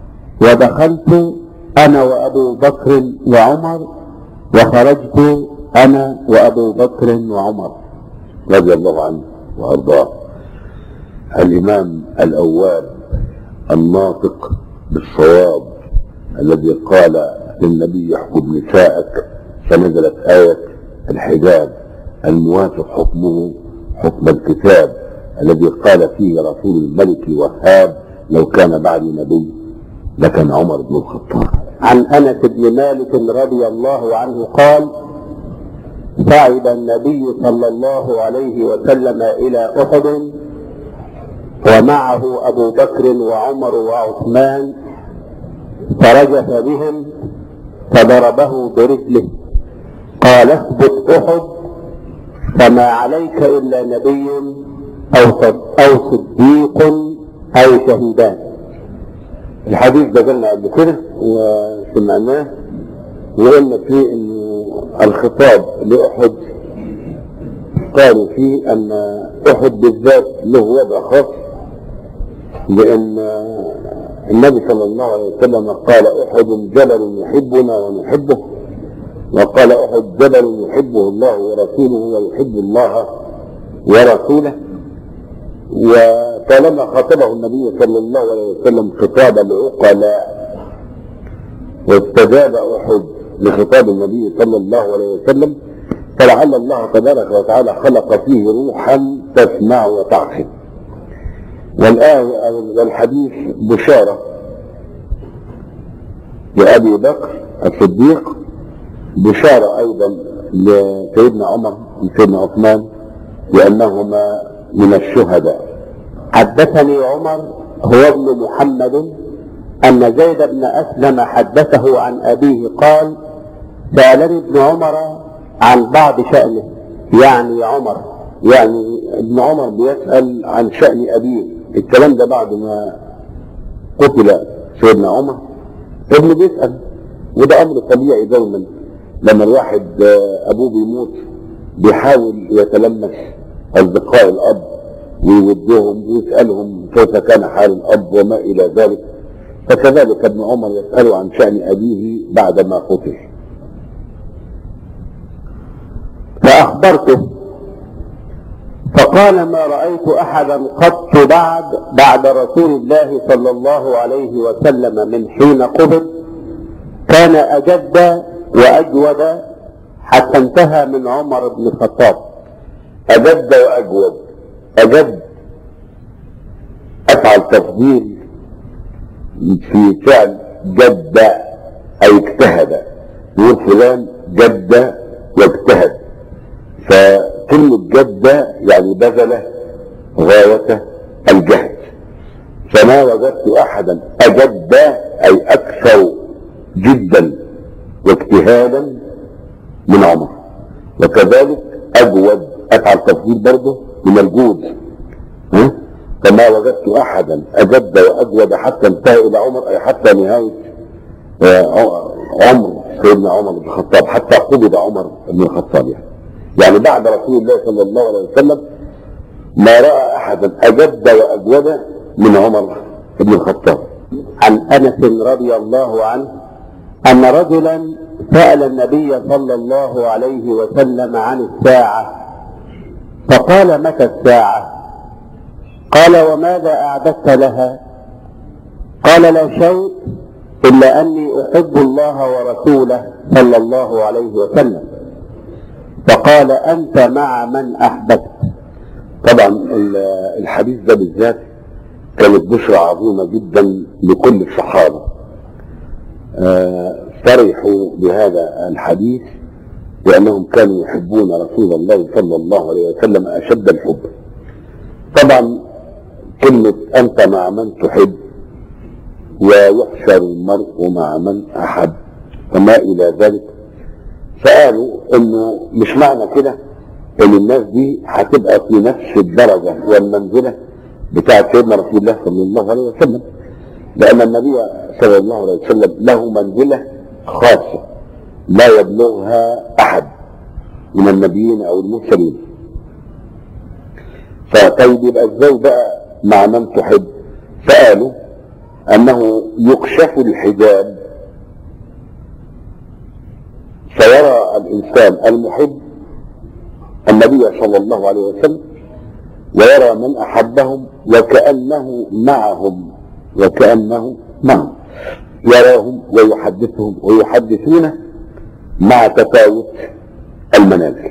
A: ودخلت أنا وأبو بكر وعمر وخرجت أنا وأبو بكر وعمر
B: رضي الله عنه وارضاه الامام الاول الناطق بالصواب الذي قال للنبي احكم نساءك فنزلت آية الحجاب الموافق حكمه حكم الكتاب الذي قال فيه رسول الملك الوهاب لو كان بعدي نبي لكان عمر بن الخطاب
A: عن أنس بن مالك رضي الله عنه قال صعد النبي صلى الله عليه وسلم إلى أحد ومعه أبو بكر وعمر وعثمان فرجف بهم فضربه برجله قال اثبت أحد فما عليك إلا نبي أو صد- أو صديق أو شهيدان
B: الحديث ده قلنا قبل كده وسمعناه وقلنا فيه انه الخطاب لاحد قالوا فيه ان احد بالذات له وضع خاص لان النبي صلى الله عليه وسلم قال احد جبل يحبنا ونحبه وقال احد جبل يحبه الله ورسوله ويحب الله ورسوله وطالما خاطبه النبي صلى الله عليه وسلم خطاب العقلاء واستجاب احد لخطاب النبي صلى الله عليه وسلم فلعل الله تبارك وتعالى خلق فيه روحا تسمع وتعقل والآية والحديث بشارة لأبي بكر الصديق بشارة أيضا لسيدنا عمر وسيدنا عثمان لأنهما من الشهداء
A: حدثني عمر هو ابن محمد أن زيد بن أسلم حدثه عن أبيه قال سألني ابن عمر عن بعض شأنه يعني عمر
B: يعني ابن عمر بيسأل عن شأن أبيه الكلام ده بعد ما قتل سيدنا عمر ابنه بيسأل وده أمر طبيعي دايما لما الواحد آه، أبوه بيموت بيحاول يتلمس أصدقاء الأب ويودهم ويسألهم كيف كان حال الأب وما إلى ذلك فكذلك ابن عمر يسأل عن شأن أبيه بعدما قتل
A: فأخبرته فقال ما رأيت أحدا قط بعد بعد رسول الله صلى الله عليه وسلم من حين قبض كان أجد وأجود حتى انتهى من عمر بن الخطاب
B: أجد وأجود أجد أفعل تفضيل في فعل جد أي اجتهد يقول فلان جد واجتهد فكلمة جد يعني بذل غاية الجهد فما وجدت أحدا أجد أي أكثر جدا واجتهادا من عمر وكذلك أجود افعل تفضيل برضه من الجود ها؟ فما وجدت احدا اجد واجود حتى انتهى الى عمر اي حتى نهايه آه، عمر سيدنا عمر بن الخطاب حتى قبض عمر بن الخطاب يعني يعني بعد رسول الله صلى الله عليه وسلم ما راى احدا اجد واجود من عمر بن الخطاب
A: عن انس رضي الله عنه ان رجلا سال النبي صلى الله عليه وسلم عن الساعه فقال متى الساعه قال وماذا اعددت لها قال لا شيء الا اني احب الله ورسوله صلى الله عليه وسلم فقال انت مع من احببت
B: طبعا ال- الحديث ده بالذات كانت بشرى عظيمه جدا لكل الصحابه آه، فرحوا بهذا الحديث لانهم كانوا يحبون رسول الله صلى الله عليه وسلم اشد الحب طبعا كلمه انت مع من تحب ويحشر المرء مع من احب وما الى ذلك فقالوا انه مش معنى كده ان الناس دي هتبقى في نفس الدرجه والمنزله بتاعت سيدنا رسول الله صلى الله عليه وسلم لان النبي صلى الله عليه وسلم له منزله خاصه لا يبلغها احد من النبيين او المرسلين فطيب يبقى ازاي بقى مع من تحب فقالوا انه يكشف الحجاب فيرى الانسان المحب النبي صلى الله عليه وسلم ويرى من احبهم وكانه معهم وكانه معهم يراهم ويحدثهم ويحدثونه مع تفاوت المنازل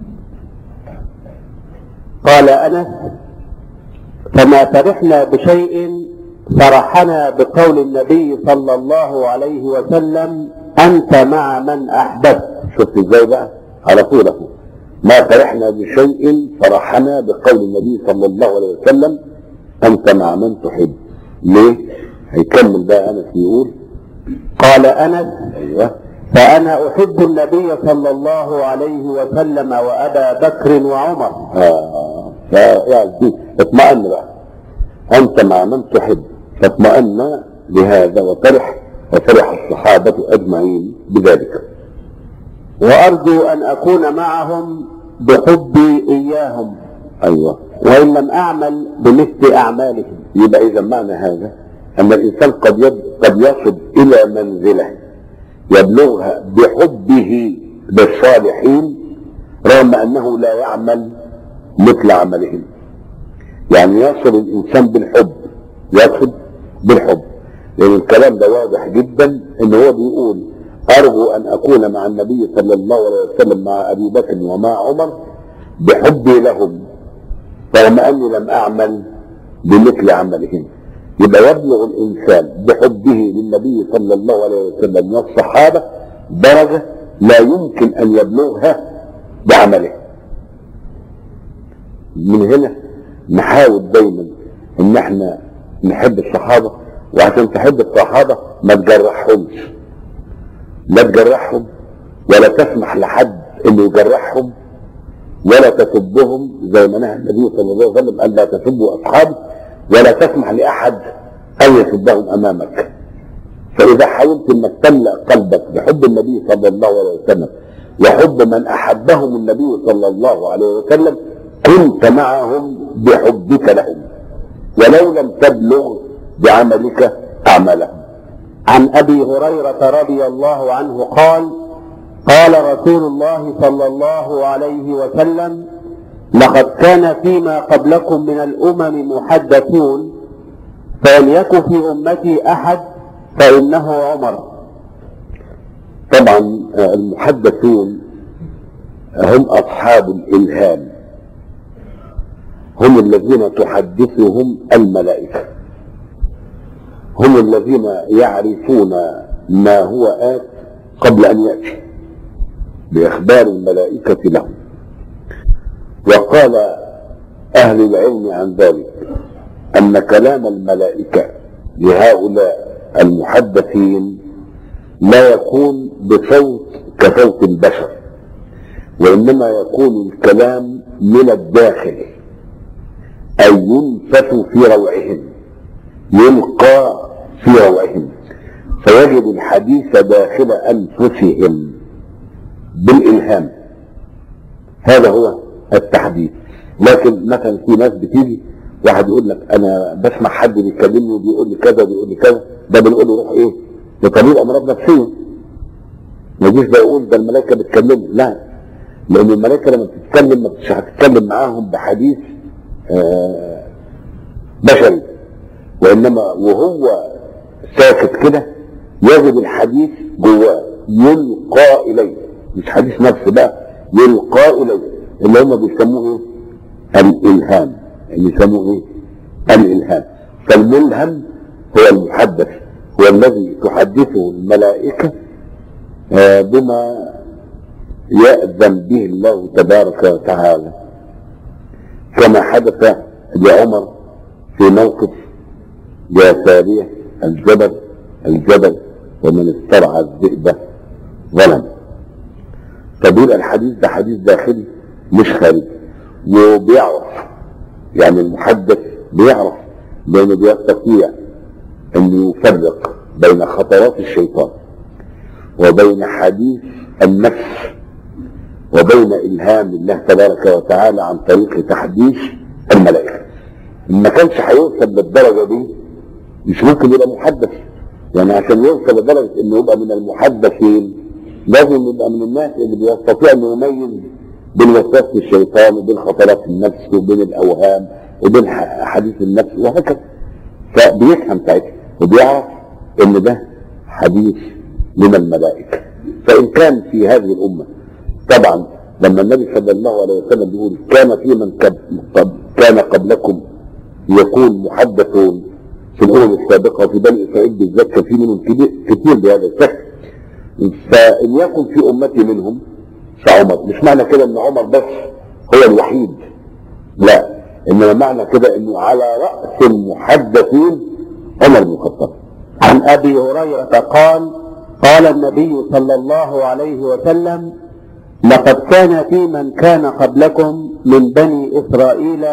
A: قال انس فما فرحنا بشيء فرحنا بقول النبي صلى الله عليه وسلم انت مع من احببت
B: شفت ازاي بقى على طول اهو ما فرحنا بشيء فرحنا بقول النبي صلى الله عليه وسلم انت مع من تحب ليه هيكمل بقى انس يقول
A: قال انس
B: ايوه
A: فانا احب النبي صلى الله عليه وسلم وابا بكر وعمر
B: آه يعني اطمئن بقى انت مع من تحب فاطمئن لهذا وفرح وفرح الصحابه اجمعين بذلك
A: وارجو ان اكون معهم بحبي اياهم
B: ايوه
A: وان لم اعمل بمثل اعمالهم
B: يبقى اذا معنى هذا ان الانسان قد يد قد يصل الى منزله يبلغها بحبه للصالحين رغم انه لا يعمل مثل عملهم يعني يصل الانسان بالحب يصل بالحب لان الكلام ده واضح جدا ان هو بيقول ارجو ان اكون مع النبي صلى الله عليه وسلم مع ابي بكر ومع عمر بحبي لهم رغم اني لم اعمل بمثل عملهم يبقى يبلغ الانسان بحبه للنبي صلى الله عليه وسلم والصحابه درجه لا يمكن ان يبلغها بعمله من هنا نحاول دايما ان احنا نحب الصحابه وعشان تحب الصحابه ما تجرحهمش لا تجرحهم ولا تسمح لحد انه يجرحهم ولا تسبهم زي ما نهى النبي صلى الله عليه وسلم ان لا تسبوا اصحابي ولا تسمح لاحد ان يسبهم امامك فاذا حاولت انك تملا قلبك بحب النبي صلى الله عليه وسلم وحب من احبهم النبي صلى الله عليه وسلم كنت معهم بحبك لهم ولو لم تبلغ بعملك اعمالهم
A: عن ابي هريره رضي الله عنه قال قال رسول الله صلى الله عليه وسلم لقد كان فيما قبلكم من الامم محدثون فان يك في امتي احد فانه عمر
B: طبعا المحدثون هم اصحاب الالهام هم الذين تحدثهم الملائكه هم الذين يعرفون ما هو آت قبل أن يأتي بإخبار الملائكة لهم وقال أهل العلم عن ذلك أن كلام الملائكة لهؤلاء المحدثين لا يكون بصوت كصوت البشر وإنما يكون الكلام من الداخل أي ينفث في روعهم يلقى في روعهم فيجد الحديث داخل أنفسهم بالإلهام هذا هو التحديث لكن مثلا في ناس بتيجي واحد يقول لك انا بسمع حد بيكلمني وبيقول لي كذا وبيقول لي كذا ده بنقول له روح ايه لطبيب امراض نفسيه ما يجيش بقى يقول ده الملائكه بتكلمني لا لان الملائكه لما بتتكلم مش هتتكلم معاهم بحديث آه بشري وانما وهو ساكت كده يجد الحديث جواه يلقى اليه مش حديث نفس بقى يلقى اليه اللي هم بيسموه ايه؟ الالهام اللي يسموه ايه؟ الالهام فالملهم هو المحدث هو الذي تحدثه الملائكه آه بما يأذن به الله تبارك وتعالى كما حدث لعمر في موقف يا سارية الجبل الجبل ومن استرعى الذئب ظلم فبيقول الحديث ده حديث داخلي مش خارجي وبيعرف يعني المحدث بيعرف لانه بيستطيع ان يفرق بين خطرات الشيطان وبين حديث النفس وبين الهام الله تبارك وتعالى عن طريق تحديث الملائكه ما كانش هيوصل للدرجه دي مش ممكن يبقى محدث يعني عشان يوصل لدرجه انه يبقى من المحدثين لازم يبقى من الناس اللي بيستطيع انه يميز بين وسواس الشيطان وبين خطرات النفس وبين الاوهام وبين حديث النفس وهكذا فبيفهم ساعتها وبيعرف ان ده حديث من الملائكه فان كان في هذه الامه طبعا لما النبي صلى الله عليه وسلم بيقول كان في من كان قبلكم يكون محدثون في الامم السابقه في بني اسرائيل بالذات كان في منهم كتير بهذا الشكل فان يكن في امتي منهم فعمر مش معنى كده ان عمر بس هو الوحيد لا انما معنى كده انه على راس المحدثين عمر بن الخطاب
A: عن ابي هريره قال قال النبي صلى الله عليه وسلم لقد كان في من كان قبلكم من بني اسرائيل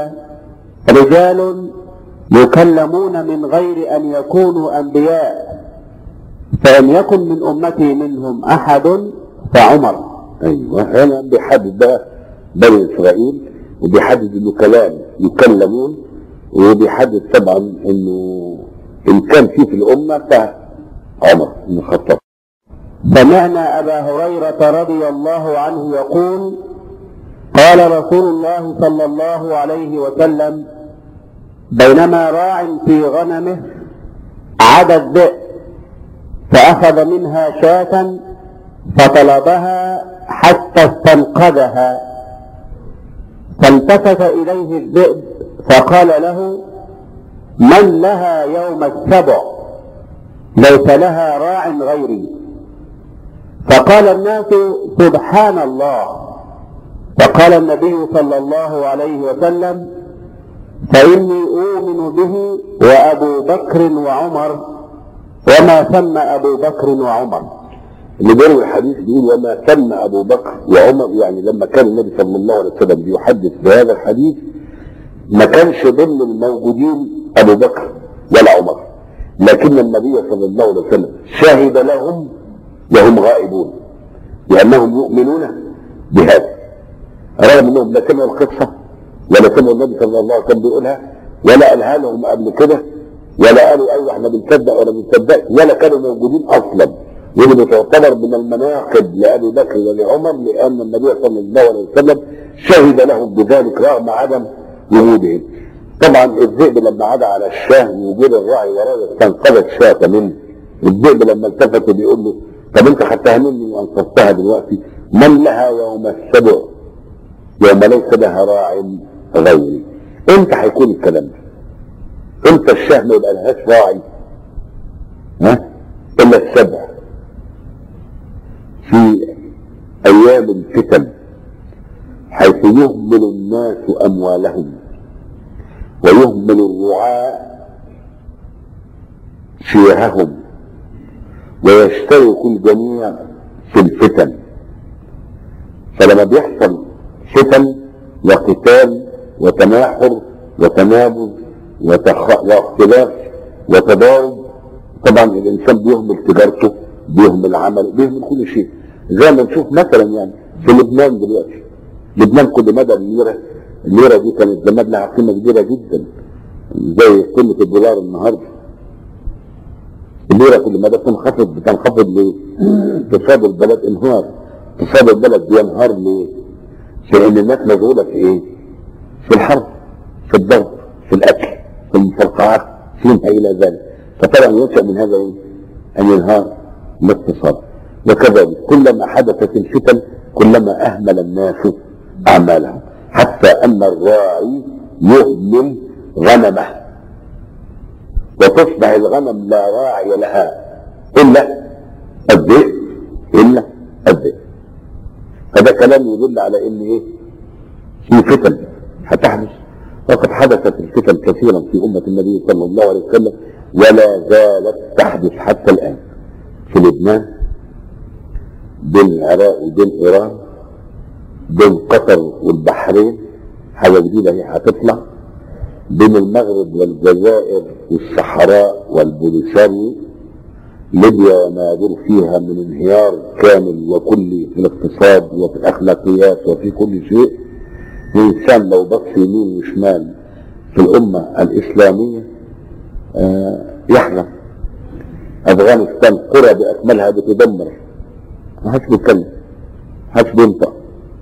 A: رجال يكلمون من غير ان يكونوا انبياء فان يكن من امتي منهم احد فعمر
B: ايوه هنا بيحدد بقى بني اسرائيل وبيحدد انه كلام يكلمون وبيحدد طبعا انه ان كان في في الامه فعمر بن الخطاب
A: سمعنا ابا هريره رضي الله عنه يقول قال رسول الله صلى الله عليه وسلم بينما راع في غنمه عدا الذئب فاخذ منها شاة فطلبها حتى استنقذها فالتفت اليه الذئب فقال له من لها يوم السبع ليس لها راع غيري فقال الناس سبحان الله فقال النبي صلى الله عليه وسلم فاني اؤمن به وابو بكر وعمر وما ثم ابو بكر وعمر
B: اللي بيروي الحديث بيقول وما تم ابو بكر وعمر يعني لما كان النبي صلى الله عليه وسلم بيحدث بهذا الحديث ما كانش ضمن الموجودين ابو بكر ولا عمر لكن النبي صلى الله عليه وسلم شهد لهم وهم غائبون لانهم يؤمنون بهذا رغم انهم لا سمعوا القصه ولا سمعوا النبي صلى الله عليه وسلم بيقولها ولا قالها لهم قبل كده ولا قالوا ايوه احنا بنصدق ولا بنصدق ولا كانوا موجودين اصلا واللي تعتبر من المناقب لابي بكر ولعمر لان النبي صلى الله عليه وسلم شهد لهم بذلك رغم عدم وجودهم. طبعا الذئب لما عدا على الشاه وجود الراعي وراه استنقذت شاة منه. الذئب لما التفت بيقول له طب انت خدتها مني وانقذتها دلوقتي من لها يوم السبع يوم ليس لها راع غيري. امتى هيكون الكلام ده؟ امتى الشاه ما يبقى لهاش راعي؟ ها؟ الا السبع في ايام الفتن حيث يهمل الناس اموالهم ويهمل الرعاة شيههم ويشترك الجميع في الفتن فلما بيحصل فتن وقتال وتناحر وتنابذ وتخ... واختلاف وتضارب طبعا الانسان بيهمل تجارته بيهمل عمله بيهمل كل شيء زي ما نشوف مثلا يعني في لبنان دلوقتي لبنان كل مدى الليره الليره دي كانت زمان لها قيمه كبيره جدا زي قيمه الدولار النهارده الليره كل مدى بتنخفض بتنخفض ليه؟ اقتصاد البلد انهار اقتصاد البلد بينهار ليه؟ لان الناس مشغوله في ايه؟ في الحرب في الضرب في الاكل في المفرقعات فيما الى ذلك فطبعا ينشا من هذا ايه؟ ان ينهار الاقتصاد وكذلك كلما حدثت الفتن كلما اهمل الناس اعمالهم حتى ان الراعي يهمل غنمه وتصبح الغنم لا راعي لها الا الذئب الا الذئب هذا كلام يدل على ان ايه في فتن هتحدث وقد حدثت الفتن كثيرا في امه النبي صلى الله عليه وسلم ولا زالت تحدث حتى الان في لبنان بين العراق وبين ايران بين قطر والبحرين حاجه جديده هي هتطلع بين المغرب والجزائر والصحراء والبوليساريو ليبيا وما يدور فيها من انهيار كامل وكلي في الاقتصاد وفي الاخلاقيات وفي كل شيء الانسان لو بص يمين وشمال في الامه الاسلاميه آه يحزن افغانستان قرى باكملها بتدمر ما حدش بيتكلم ما حدش بينطق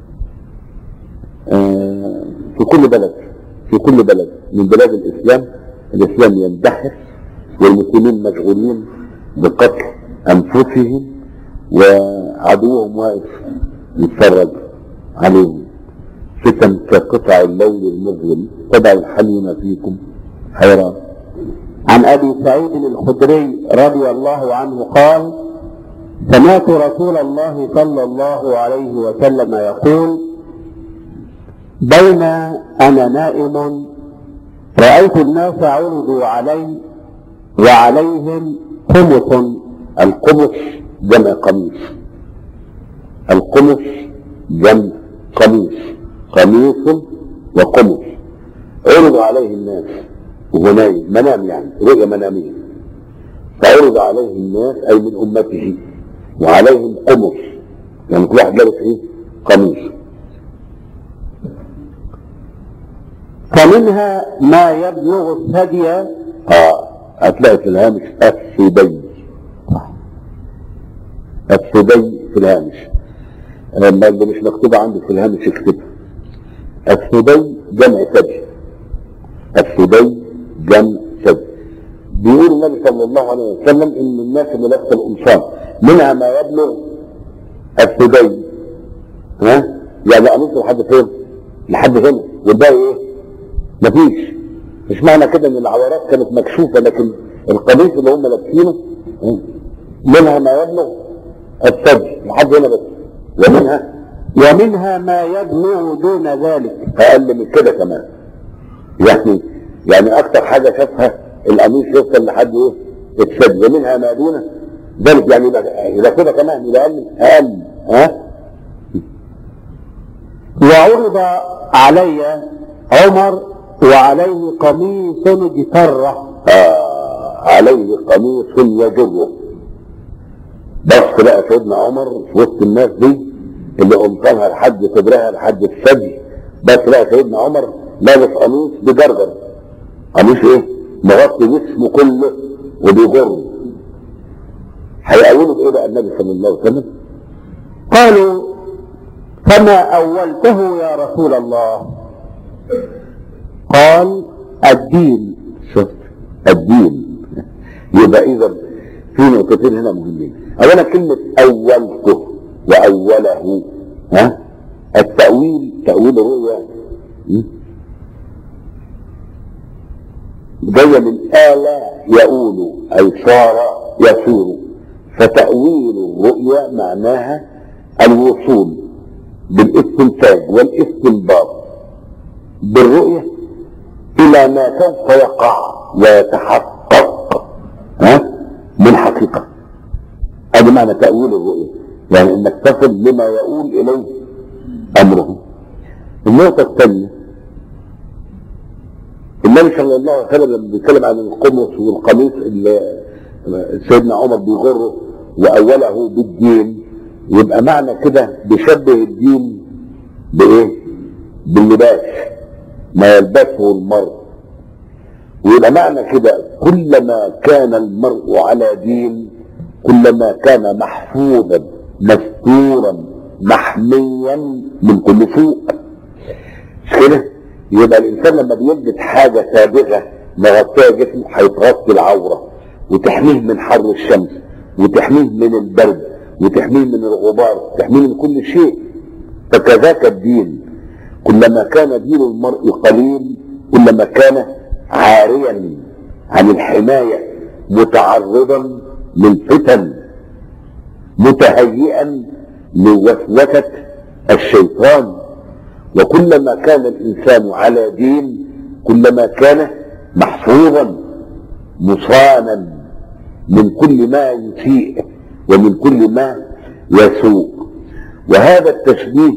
B: آه في كل بلد في كل بلد من بلاد الاسلام الاسلام يندحر والمسلمين مشغولين بقتل انفسهم وعدوهم واقف يتفرج عليهم فتن كقطع الليل المظلم تدع الحليم فيكم حيران
A: عن ابي سعيد الخدري رضي الله عنه قال سمعت رسول الله صلى الله عليه وسلم يقول بين انا نائم رايت الناس عرضوا علي وعليهم قمص
B: القمص جمع قميص القمص جمع قميص قميص وقمص عرض عليه الناس وهو نايم منام يعني رؤيا منامية فعرض عليه الناس أي من أمته وعليهم قمص يعني كل واحد لابس إيه؟ قميص
A: فمنها ما يبلغ الثدي
B: اه هتلاقي في الهامش الثدي الثدي في الهامش لما اللي مش مكتوبة عندك في الهامش اكتبها الثدي جمع ثدي الثدي جمع ثدي بيقول النبي صلى الله عليه وسلم ان الناس اللي لابسه القمصان منها ما يبلغ الثدي ها يعني قميص لحد فين؟ لحد هنا والباقي ايه؟ مفيش مش معنى كده ان العورات كانت مكشوفه لكن القميص اللي هم لابسينه منها ما يبلغ الثدي لحد هنا بس ومنها
A: ومنها ما يبلغ دون ذلك
B: اقل من كده كمان يعني يعني اكتر حاجه شافها القميص يوصل لحد ايه الثدي ومنها ما دون ذلك يعني يبقى يبقى كده كمان يبقى اقل اقل ها
A: وعرض علي عمر وعليه قميص جفرة
B: آه عليه قميص يجره بس بقى سيدنا عمر في وسط الناس دي اللي قمصانها لحد صدرها لحد الثدي بس بقى سيدنا عمر لابس قميص بجرجر قميص ايه؟ مغطي جسمه كله وبيجر هيقولوا بايه بقى النبي صلى الله عليه وسلم؟
A: قالوا فما أولته يا رسول الله قال الدين
B: شفت الدين يبقى اذا في نقطتين هنا مهمين اولا كلمه اولته واوله ها التاويل تاويل الرؤيا م? جايه من آلة يؤول اي صار يصير فتأويل الرؤيا معناها الوصول بالاستنتاج والاستنباط بالرؤية إلى ما سوف يقع ويتحقق ها من حقيقة هذا معنى تأويل الرؤية يعني انك تصل لما يؤول اليه امره النقطة الثانية النبي صلى الله عليه وسلم لما بيتكلم عن القمص والقميص اللي سيدنا عمر بيغره وأوله بالدين يبقى معنى كده بيشبه الدين بإيه؟ باللباس ما يلبسه المرء ويبقى معنى كده كلما كان المرء على دين كلما كان محفوظا مستورا محميا من كل سوء مش كده يبقى الانسان لما بيلبس حاجه سابغه مغطيه جسمه هيتغطي العوره وتحميه من حر الشمس وتحميه من البرد وتحميه من الغبار تحميه من كل شيء فكذاك الدين كلما كان دين المرء قليل كلما كان عاريا عن الحمايه متعرضا للفتن متهيئا لوسوسه الشيطان وكلما كان الانسان على دين كلما كان محفوظا مصانا من كل ما يسيء ومن كل ما يسوء وهذا التشبيه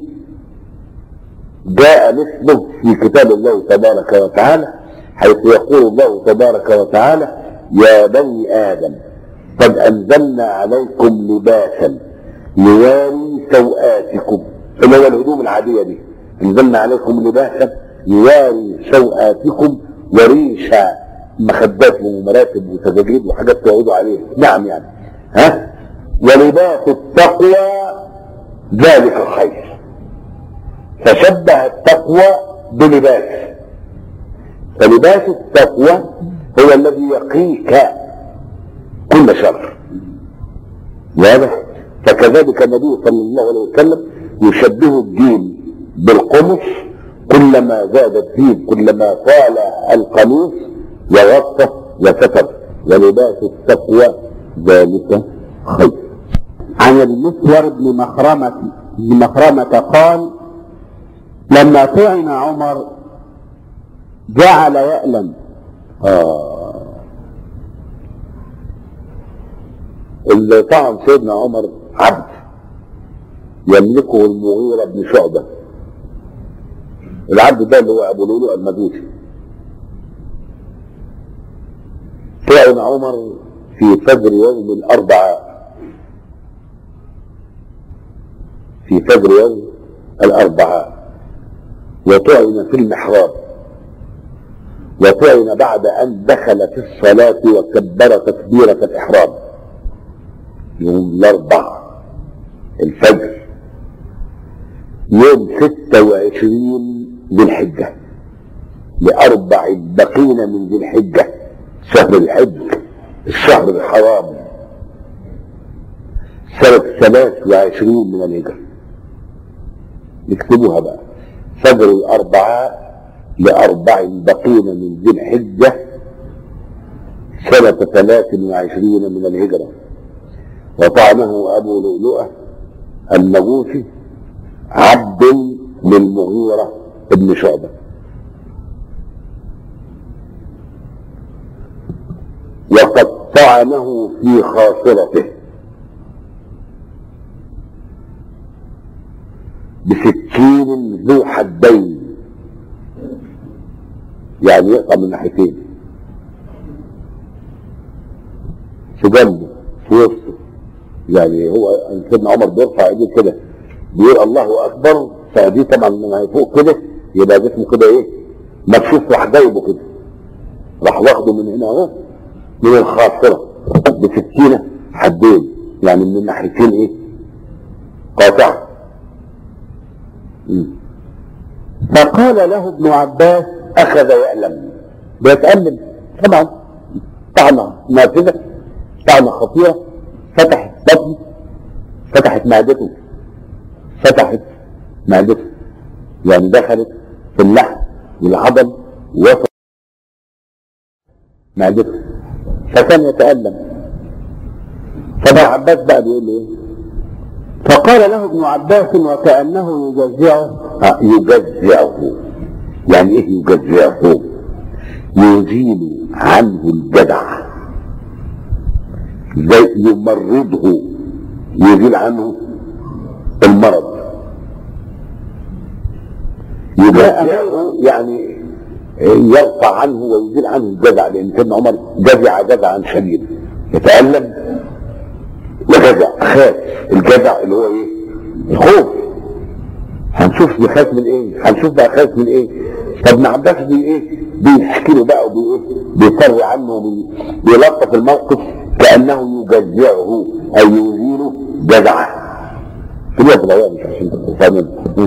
B: جاء مثله في كتاب الله تبارك وتعالى حيث يقول الله تبارك وتعالى يا بني ادم قد انزلنا عليكم لباسا يواري سوآتكم اللي هو الهدوم العاديه دي انزلنا عليكم لباسا يواري سوآتكم وريشا مخدات ومراتب وسجاجيد وحاجات تقعدوا عليها نعم يعني ها ولباس التقوى ذلك خير فشبه التقوى بلباس فلباس التقوى هو الذي يقيك كل شر واضح فكذلك النبي صلى الله عليه وسلم يشبه الدين بالقمص كلما زاد الدين كلما طال القميص وغطى وستر ولباس التقوى ذلك خير
A: عن المسور بن مخرمة بن مخرمة قال لما طعن عمر جعل يألم
B: آه. اللي طعن سيدنا عمر عبد يملكه المغيرة بن شعبة العبد ده اللي هو أبو لؤلؤ المجوسي طعن عمر في فجر يوم الأربعاء في فجر يوم الأربعاء وطعن في المحراب وطعن بعد أن دخل في الصلاة وكبر تكبيرة الإحرام يوم الأربع الفجر يوم ستة وعشرين ذي الحجة لأربع بقين من ذي الحجة شهر الحج الشهر الحرام سنة ثلاث وعشرين من الهجرة نكتبوها بقى فجر الأربعاء لأربع بقين من ذي الحجة سنة ثلاث وعشرين من الهجرة وطعنه أبو لؤلؤة المجوسي عبد للمغيرة ابن شعبة وقد طعنه في خاصرته بسكين ذو حدين يعني يقطع من ناحيتين في جنبه في وسطه يعني هو سيدنا عمر بيرفع ايديه كده بيقول الله اكبر فدي طبعا من هيفوق كده يبقى جسمه كده ايه مكشوف في حدايبه كده راح واخده من هنا اهو من الخاصره بسكينه حدين يعني من الناحيتين ايه قاطعه
A: فقال له ابن عباس
B: اخذ يألم بيتألم طبعا طعنة نافذة طعنة خطيرة فتحت بطنه فتحت معدته فتحت معدته يعني دخلت في اللحم والعضل ووصل معدته فكان يتألم فابن عباس بقى بيقول له ايه؟
A: فقال له ابن عباس وكأنه يجزعه
B: آه، يجزعه يعني ايه يجزعه يزيل عنه الجدع زي يمرضه يزيل عنه المرض يجزعه يعني يرفع عنه ويزيل عنه الجزع لان سيدنا عمر جزع جزعا شديدا يتألم وجزع خاف الجزع اللي هو ايه؟ الخوف هنشوف بيخاف من ايه؟ هنشوف بقى خاف من ايه؟ فابن عباس بي ايه؟ بيحكي له بقى وبي ايه؟ بيطري عنه وبي- بيلطف الموقف كانه يجزعه اي يزيل جزعه. في الوقت الاول مش عشان تبقوا فاهمين.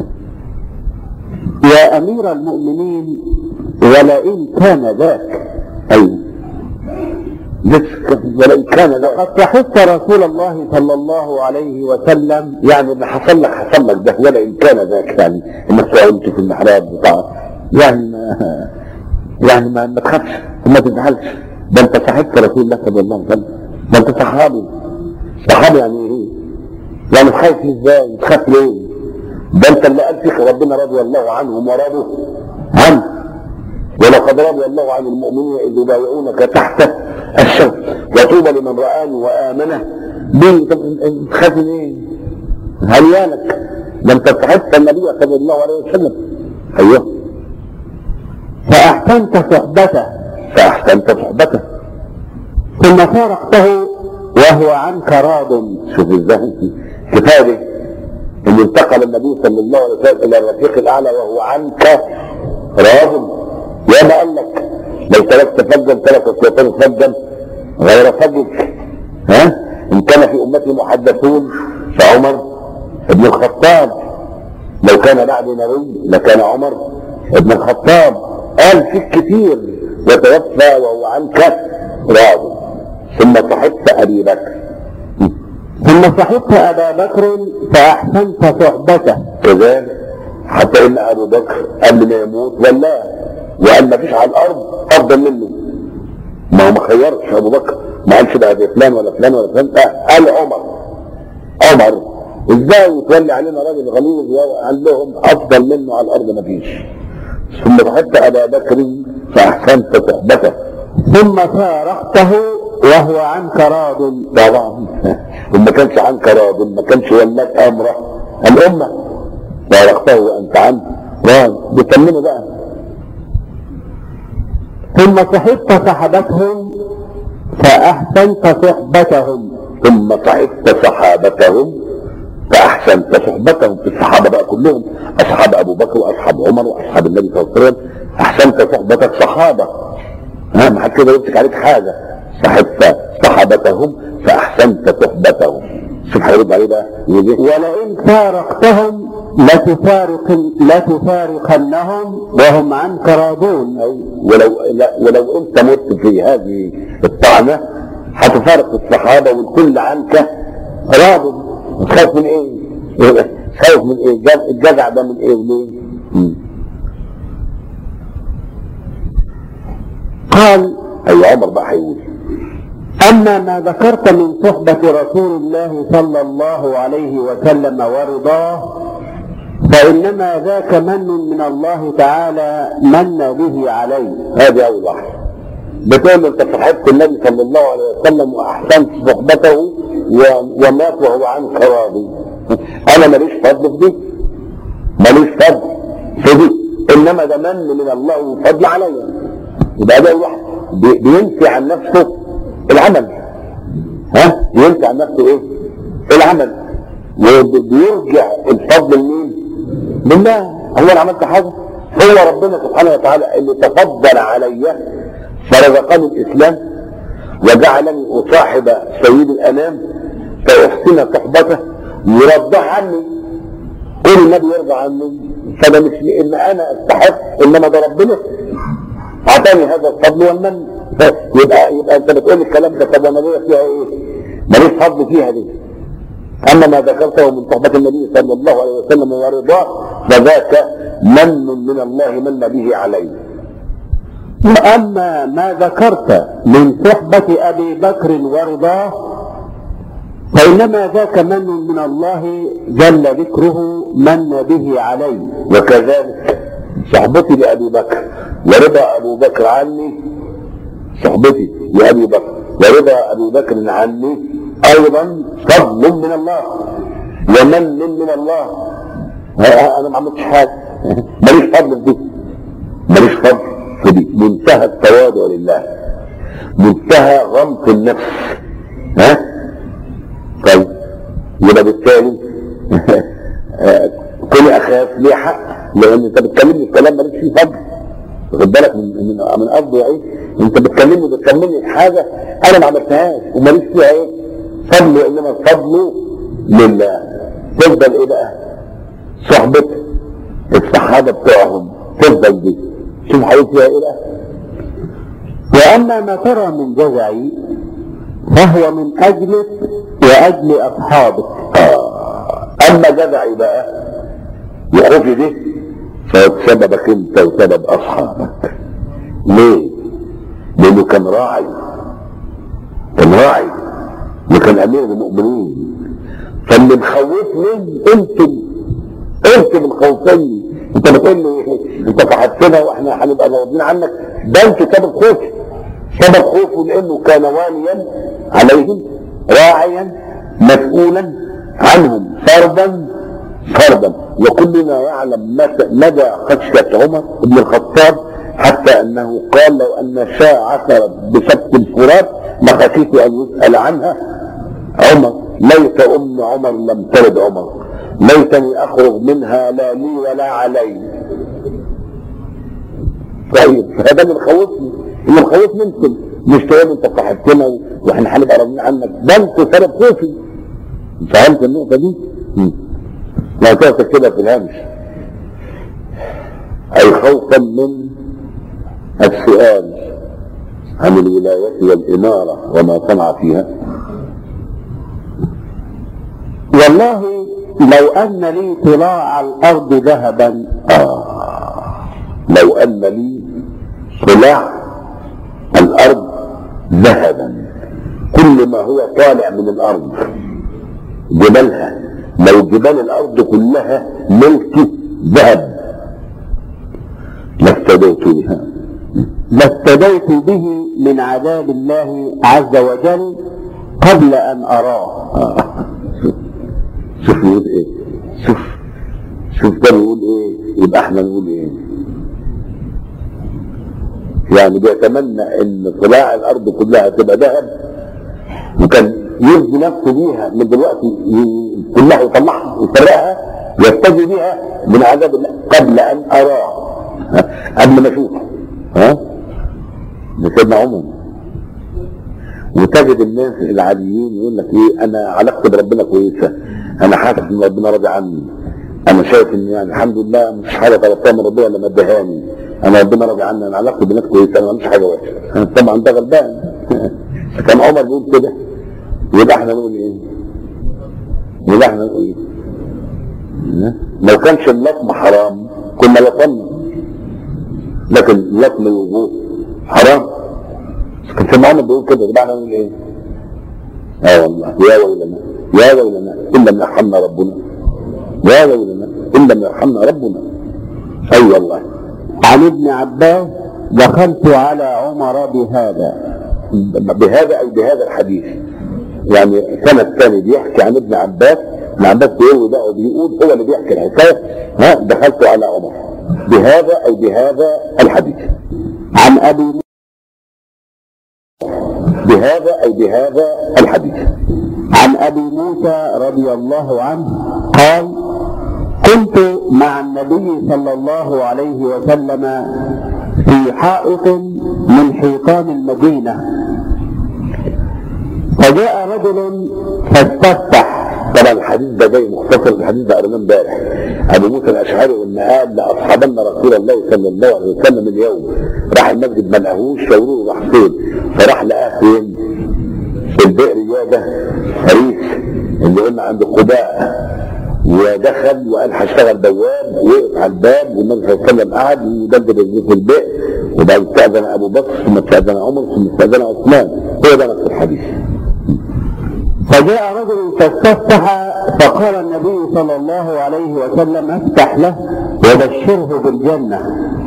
A: يا أمير المؤمنين ولئن كان ذاك
B: ايوه. لسه ولئن كان ذا
A: قد تحث رسول الله صلى الله عليه وسلم
B: يعني اللي حصل لك حصل لك ده ولا ان كان ذاك يعني انك تعمت في المحراب بتاع يعني ما يعني ما, ما تخافش وما تزعلش ده انت صاحبت رسول الله صلى الله عليه وسلم ده انت صحابي صحابي يعني ايه؟ يعني خايف ازاي؟ تخاف ليه؟ ده انت اللي قال فيك ربنا رضي الله عنهم ورضوا عنه ولقد رضي الله عن المؤمنين اذ يبايعونك تحت الشمس وطوبى لمن رآني وآمنه بيه طب انت خايف من ايه؟ هيالك ده انت صاحبت النبي صلى الله عليه وسلم ايوه
A: فأحسنت صحبته
B: فاحسنت صحبته
A: ثم فارقته وهو عنك راض
B: شوف ازاي كفايه ان انتقل النبي صلى الله عليه وسلم الى الرفيق الاعلى وهو عنك راض يا ما قال لك لو تركت فجا ترك الشيطان فجا غير فجك ها ان كان في امتي محدثون فعمر ابن الخطاب لو كان بعد نبي لكان عمر ابن الخطاب قال فيك كتير وتوفى وهو عنك راض ثم صحبت ابي بكر
A: ثم صحبت أبا بكر فأحسنت صحبته
B: كذلك حتى ان ابو بكر قبل ما يموت ولا وقال ما فيش على الارض افضل منه ما هو ما خيرش ابو بكر ما قالش بقى ده فلان ولا فلان ولا فلان لا قال عمر عمر ازاي يتولي علينا راجل غليظ وقال لهم افضل منه على الارض ما فيش ثم صحبت ابا بكر فاحسنت صحبته
A: ثم فارقته وهو عنك راض
B: طبعا وما كانش عنك راض ما كانش ولاك امره الامه فارقته وانت عنه راض بيكملوا بقى
A: ثم صحبت صحبتهم فأحسنت صحبتهم
B: ثم صحبت صحابتهم فاحسنت صحبتهم في الصحابه بقى كلهم اصحاب ابو بكر واصحاب عمر واصحاب النبي صلى الله عليه وسلم احسنت صحبتك صحابه ها ما حد كده يمسك عليك حاجه صحبت صحابتهم فاحسنت صحبتهم شوف هيرد عليه بقى يجي
A: ولئن فارقتهم لتفارق لتفارقنهم وهم عنك راضون
B: ولو لا ولو انت مت في هذه الطعنه هتفارق الصحابه والكل عنك راض تخاف من ايه؟ خايف من ايه؟ الجز- الجزع ده من ايه وليه؟ مم.
A: قال
B: ايوه عمر بقى هيقول
A: أما ما ذكرت من صحبة رسول الله صلى الله عليه وسلم ورضاه فإنما ذاك من من الله تعالى من به عليه
B: هذه اول واحده بتقول له انت صحبت النبي صلى الله عليه وسلم واحسنت صحبته و- ومات وهو عنك راضي انا ماليش فضل في دي ماليش فضل في دي انما ده من من الله وفضل عليا يبقى ده واحد بي- بينفي عن نفسه العمل ها ينفي عن نفسه ايه العمل وبيرجع الفضل لمين لله هو انا عملت حاجه هو ربنا سبحانه وتعالى اللي تفضل علي فرزقني الاسلام وجعلني اصاحب سيد الانام فاحسن صحبته يرضى عني قول النبي يرضى عني فده مش ان انا استحق انما ده ربنا اعطاني هذا الفضل والمن يبقى يبقى انت بتقول الكلام ده طب انا ليا فيها ايه؟ ماليش فضل فيها دي اما ما ذكرته من صحبه النبي صلى الله عليه وسلم ورضاه فذاك من من الله من به عليه
A: وأما ما ذكرت من صحبة أبي بكر ورضاه فإنما ذاك من من الله جل ذكره من به عليه
B: وكذلك صحبتي لابي بكر ورضا ابو بكر عني صحبتي لابي بكر ورضا ابي بكر عني ايضا فضل من الله ومن من الله ها- ها، انا ما عملتش حاجه ماليش فضل في دي ماليش فضل في دي منتهى التواضع لله منتهى غمط النفس ها طيب يبقى بالتالي كوني اخاف ليه حق لان انت بتكلمني الكلام ماليش فيه فضل واخد بالك من من من قصدي ايه انت بتكلمني بتكلمني في حاجه انا ما عملتهاش وماليش فيها ايه فضل انما الفضل لله تفضل ايه بقى صحبة الصحابة بتوعهم تفضل دي شوف حيث فيها ايه بقى
A: وأما ما ترى من جزعي فهو من أجلك وأجل أصحابك
B: آه. اما جدعي بقى وخوفي دي فهو سببك انت وسبب اصحابك ليه؟ لانه كان راعي كان راعي وكان امير المؤمنين فاللي مخوفني انتم انتم مخوفني انت بتقول لي انت فحصتنا واحنا هنبقى راضيين عنك ده انت سبب خوفي سبب خوفه لانه كان واليا عليهم راعيا مسؤولا عنهم فردا فردا وكلنا يعلم متى- مدى خشيه عمر بن الخطاب حتى انه قال لو ان شاء عثرت بسبت الفرات لخشيت ان يسال عنها عمر ليت ام عمر لم تلد عمر ليتني اخرج منها لا لي ولا علي طيب فهذا اللي مخوفني اللي مخوفني انتم مش تقول انت صاحبتنا واحنا هنبقى راضيين عنك ده انت سبب خوفي فهمت النقطه دي؟ مم. لا تعطي كده في الهامش اي خوفا من السؤال عن الولاية والإمارة وما صنع فيها
A: والله لو أن لي طلاع الأرض ذهبا
B: آه لو أن لي طلاع الأرض ذهبا كل ما هو طالع من الأرض جبالها لو جبال الأرض كلها ملك ذهب لافتديت بها
A: لافتديت به من عذاب الله عز وجل قبل أن أراه
B: آه. شوف يقول ايه شوف شوف ده بيقول ايه يبقى احنا نقول ايه يعني بيتمنى ان طلاع الارض كلها تبقى ذهب وكان يرضي نفسه بيها من دلوقتي ي- كلها يطلعها ويفرقها يرتجي بيها من عذاب الله قبل ان اراه ها؟ قبل ما اشوفه ها ده سيدنا عمر وتجد الناس العاديين يقول لك ايه انا علاقتي بربنا كويسه انا حاسس ان ربنا راضي عني انا شايف ان يعني الحمد لله مش حاجه طلبتها من ربنا لما ادهاني انا ربنا راضي عني انا علاقتي بالناس كويسه انا ما عنديش حاجه وحشه طبعا ده غلبان كان عمر بيقول كده يبقى احنا نقول ايه؟ يبقى احنا نقول ايه؟ لو كانش اللطم حرام كنا لطمنا لكن لطم الوجوه حرام كان سيدنا عمر بيقول كده يبقى احنا نقول ايه؟ اه والله يا ويلنا يا ويلنا ان لم يرحمنا ربنا يا ويلنا ان لم يرحمنا ربنا اي أيوة والله
A: عن ابن عباس دخلت على عمر بهذا
B: بهذا او بهذا الحديث يعني سنة الثاني بيحكي عن ابن عباس ابن عباس بيقول ده وبيقول هو اللي بيحكي الحكايه ها دخلت على عمر بهذا او بهذا الحديث
A: عن أبي
B: بهذا او بهذا الحديث
A: عن ابي موسى رضي الله عنه قال كنت مع النبي صلى الله عليه وسلم في حائط من حيطان المدينه فجاء رجل فاستفتح
B: طبعا الحديث ده جاي مختصر الحديث ده قريناه امبارح ابو موسى الاشعري لما قال لاصحابنا رسول الله صلى الله عليه وسلم اليوم راح المسجد ما لقاهوش شاوروه راح فين فراح لقاه فين في البئر ياده فريس اللي قلنا عند قباء ودخل وقال هشتغل بواب وقف على الباب والنبي صلى الله عليه وسلم قعد ويدبر الزيت في البئر وبعد استاذن ابو بكر ثم استاذن عمر ثم استاذن عثمان هو ده نفس الحديث
A: فجاء رجل فاستفتح فقال النبي صلى الله عليه وسلم افتح له وبشره بالجنه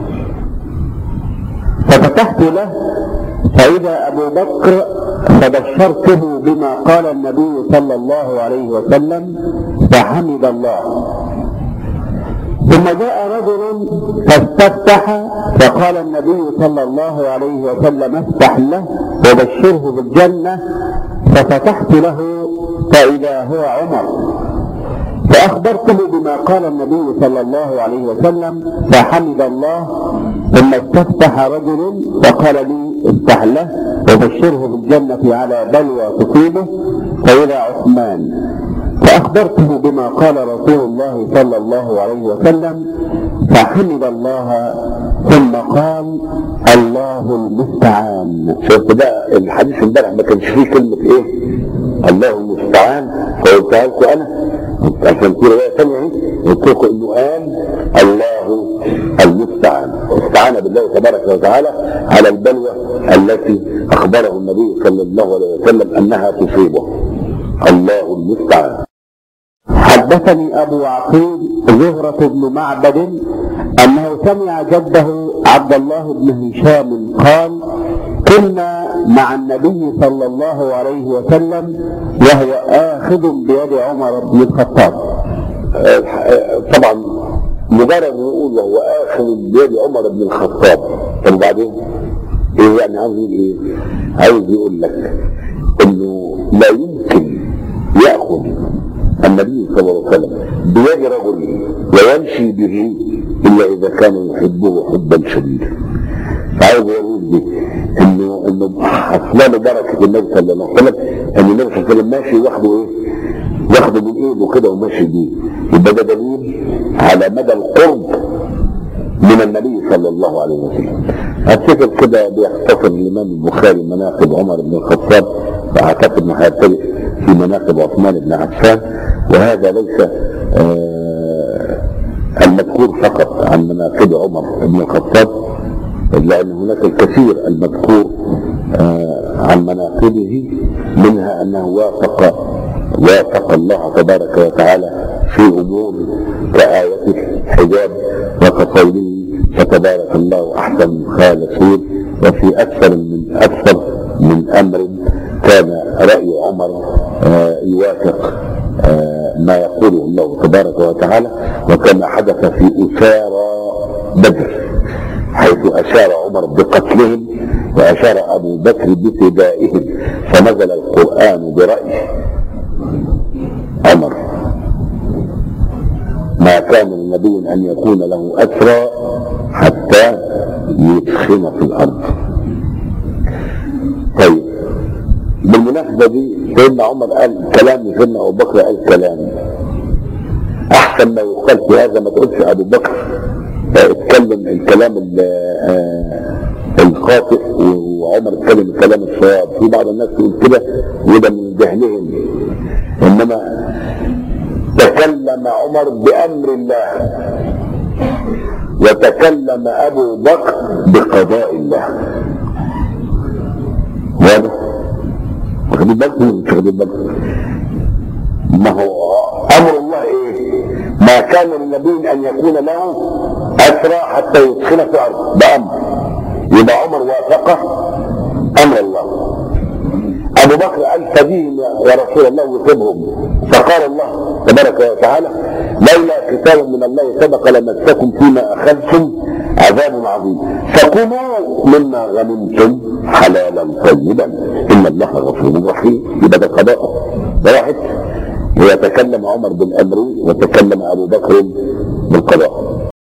A: ففتحت له فإذا أبو بكر فبشرته بما قال النبي صلى الله عليه وسلم فحمد الله ثم جاء رجل فاستفتح فقال النبي صلى الله عليه وسلم افتح له وبشره بالجنة ففتحت له فإذا هو عمر فأخبرته بما قال النبي صلى الله عليه وسلم فحمد الله ثم استفتح رجل فقال لي افتح له وبشره بالجنة على بلوى تصيبه فإذا عثمان فأخبرته بما قال رسول الله صلى الله عليه وسلم فحمد الله ثم قال الله المستعان
B: شفت بقى الحديث امبارح ما كانش فيه كلمة ايه؟ الله المستعان فقلتها لكم انا عشان في رواية ثانية اهي قلت لكم انه قال الله المستعان استعان بالله تبارك وتعالى على البلوى التي اخبره النبي صلى الله عليه وسلم انها تصيبه الله المستعان
A: حدثني أبو عقيل زهرة بن معبد أنه سمع جده عبد الله بن هشام قال كنا مع النبي صلى الله عليه وسلم وهو آخذ بيد عمر بن الخطاب
B: آه، طبعا مجرد نقول وهو اخر بيد عمر بن الخطاب طب وبعدين ايه يعني عاوز يقول ايه؟ عاوز يقول لك انه لا يمكن ياخذ النبي صلى الله عليه وسلم بيد رجل ويمشي به الا اذا كان يحبه حبا شديدا فعاوز يقول دي انه انه اصلا بركه النبي صلى الله عليه وسلم ان النبي صلى الله عليه وسلم ماشي واخده ايه؟ واخده من ايده كده وماشي بيه يبقى ده دليل على مدى القرب من النبي صلى الله عليه وسلم افتكر كده بيختصر الامام البخاري مناقب عمر بن الخطاب فاعتقد انه هيبتدئ في مناقب عثمان بن عفان وهذا ليس آه المذكور فقط عن مناقب عمر بن الخطاب لان هناك الكثير المذكور آه عن مناقبه منها انه وافق وافق الله تبارك وتعالى في امور كآية الحجاب وكقوله فتبارك الله احسن الخالقين وفي اكثر من اكثر من امر كان راي عمر آه يوافق آه ما يقوله الله تبارك وتعالى وكما حدث في اسارى بدر حيث اشار عمر بقتلهم واشار ابو بكر بفدائهم فنزل القران برايه عمر ما كان لنبي ان يكون له اسرى حتى يدخن في الارض طيب بالمناسبه دي سيدنا عمر قال كلام سيدنا ابو بكر قال كلام احسن ما يقال في هذا ما تقولش ابو بكر اتكلم الكلام الخاطئ وعمر اتكلم الكلام الصواب في بعض الناس تقول كده وده من جهلهم انما تكلم عمر بامر الله وتكلم ابو بكر بقضاء الله واضح واخدين بالكم مش واخدين بالكم ما هو امر الله ايه ما كان للنبي ان يكون له اسرى حتى يدخل في الارض بامر يبقى عمر وافقه امر الله ابو بكر قال فديهم يا رسول الله يصيبهم فقال الله تبارك وتعالى لولا كتاب من الله سبق لمسكم فيما اخذتم عذاب عظيم فكلوا مما غنمتم حلالا طيبا ان الله غفور رحيم يبقى ده قضاء ده واحد ويتكلم عمر بالامر وتكلم ابو بكر بالقضاء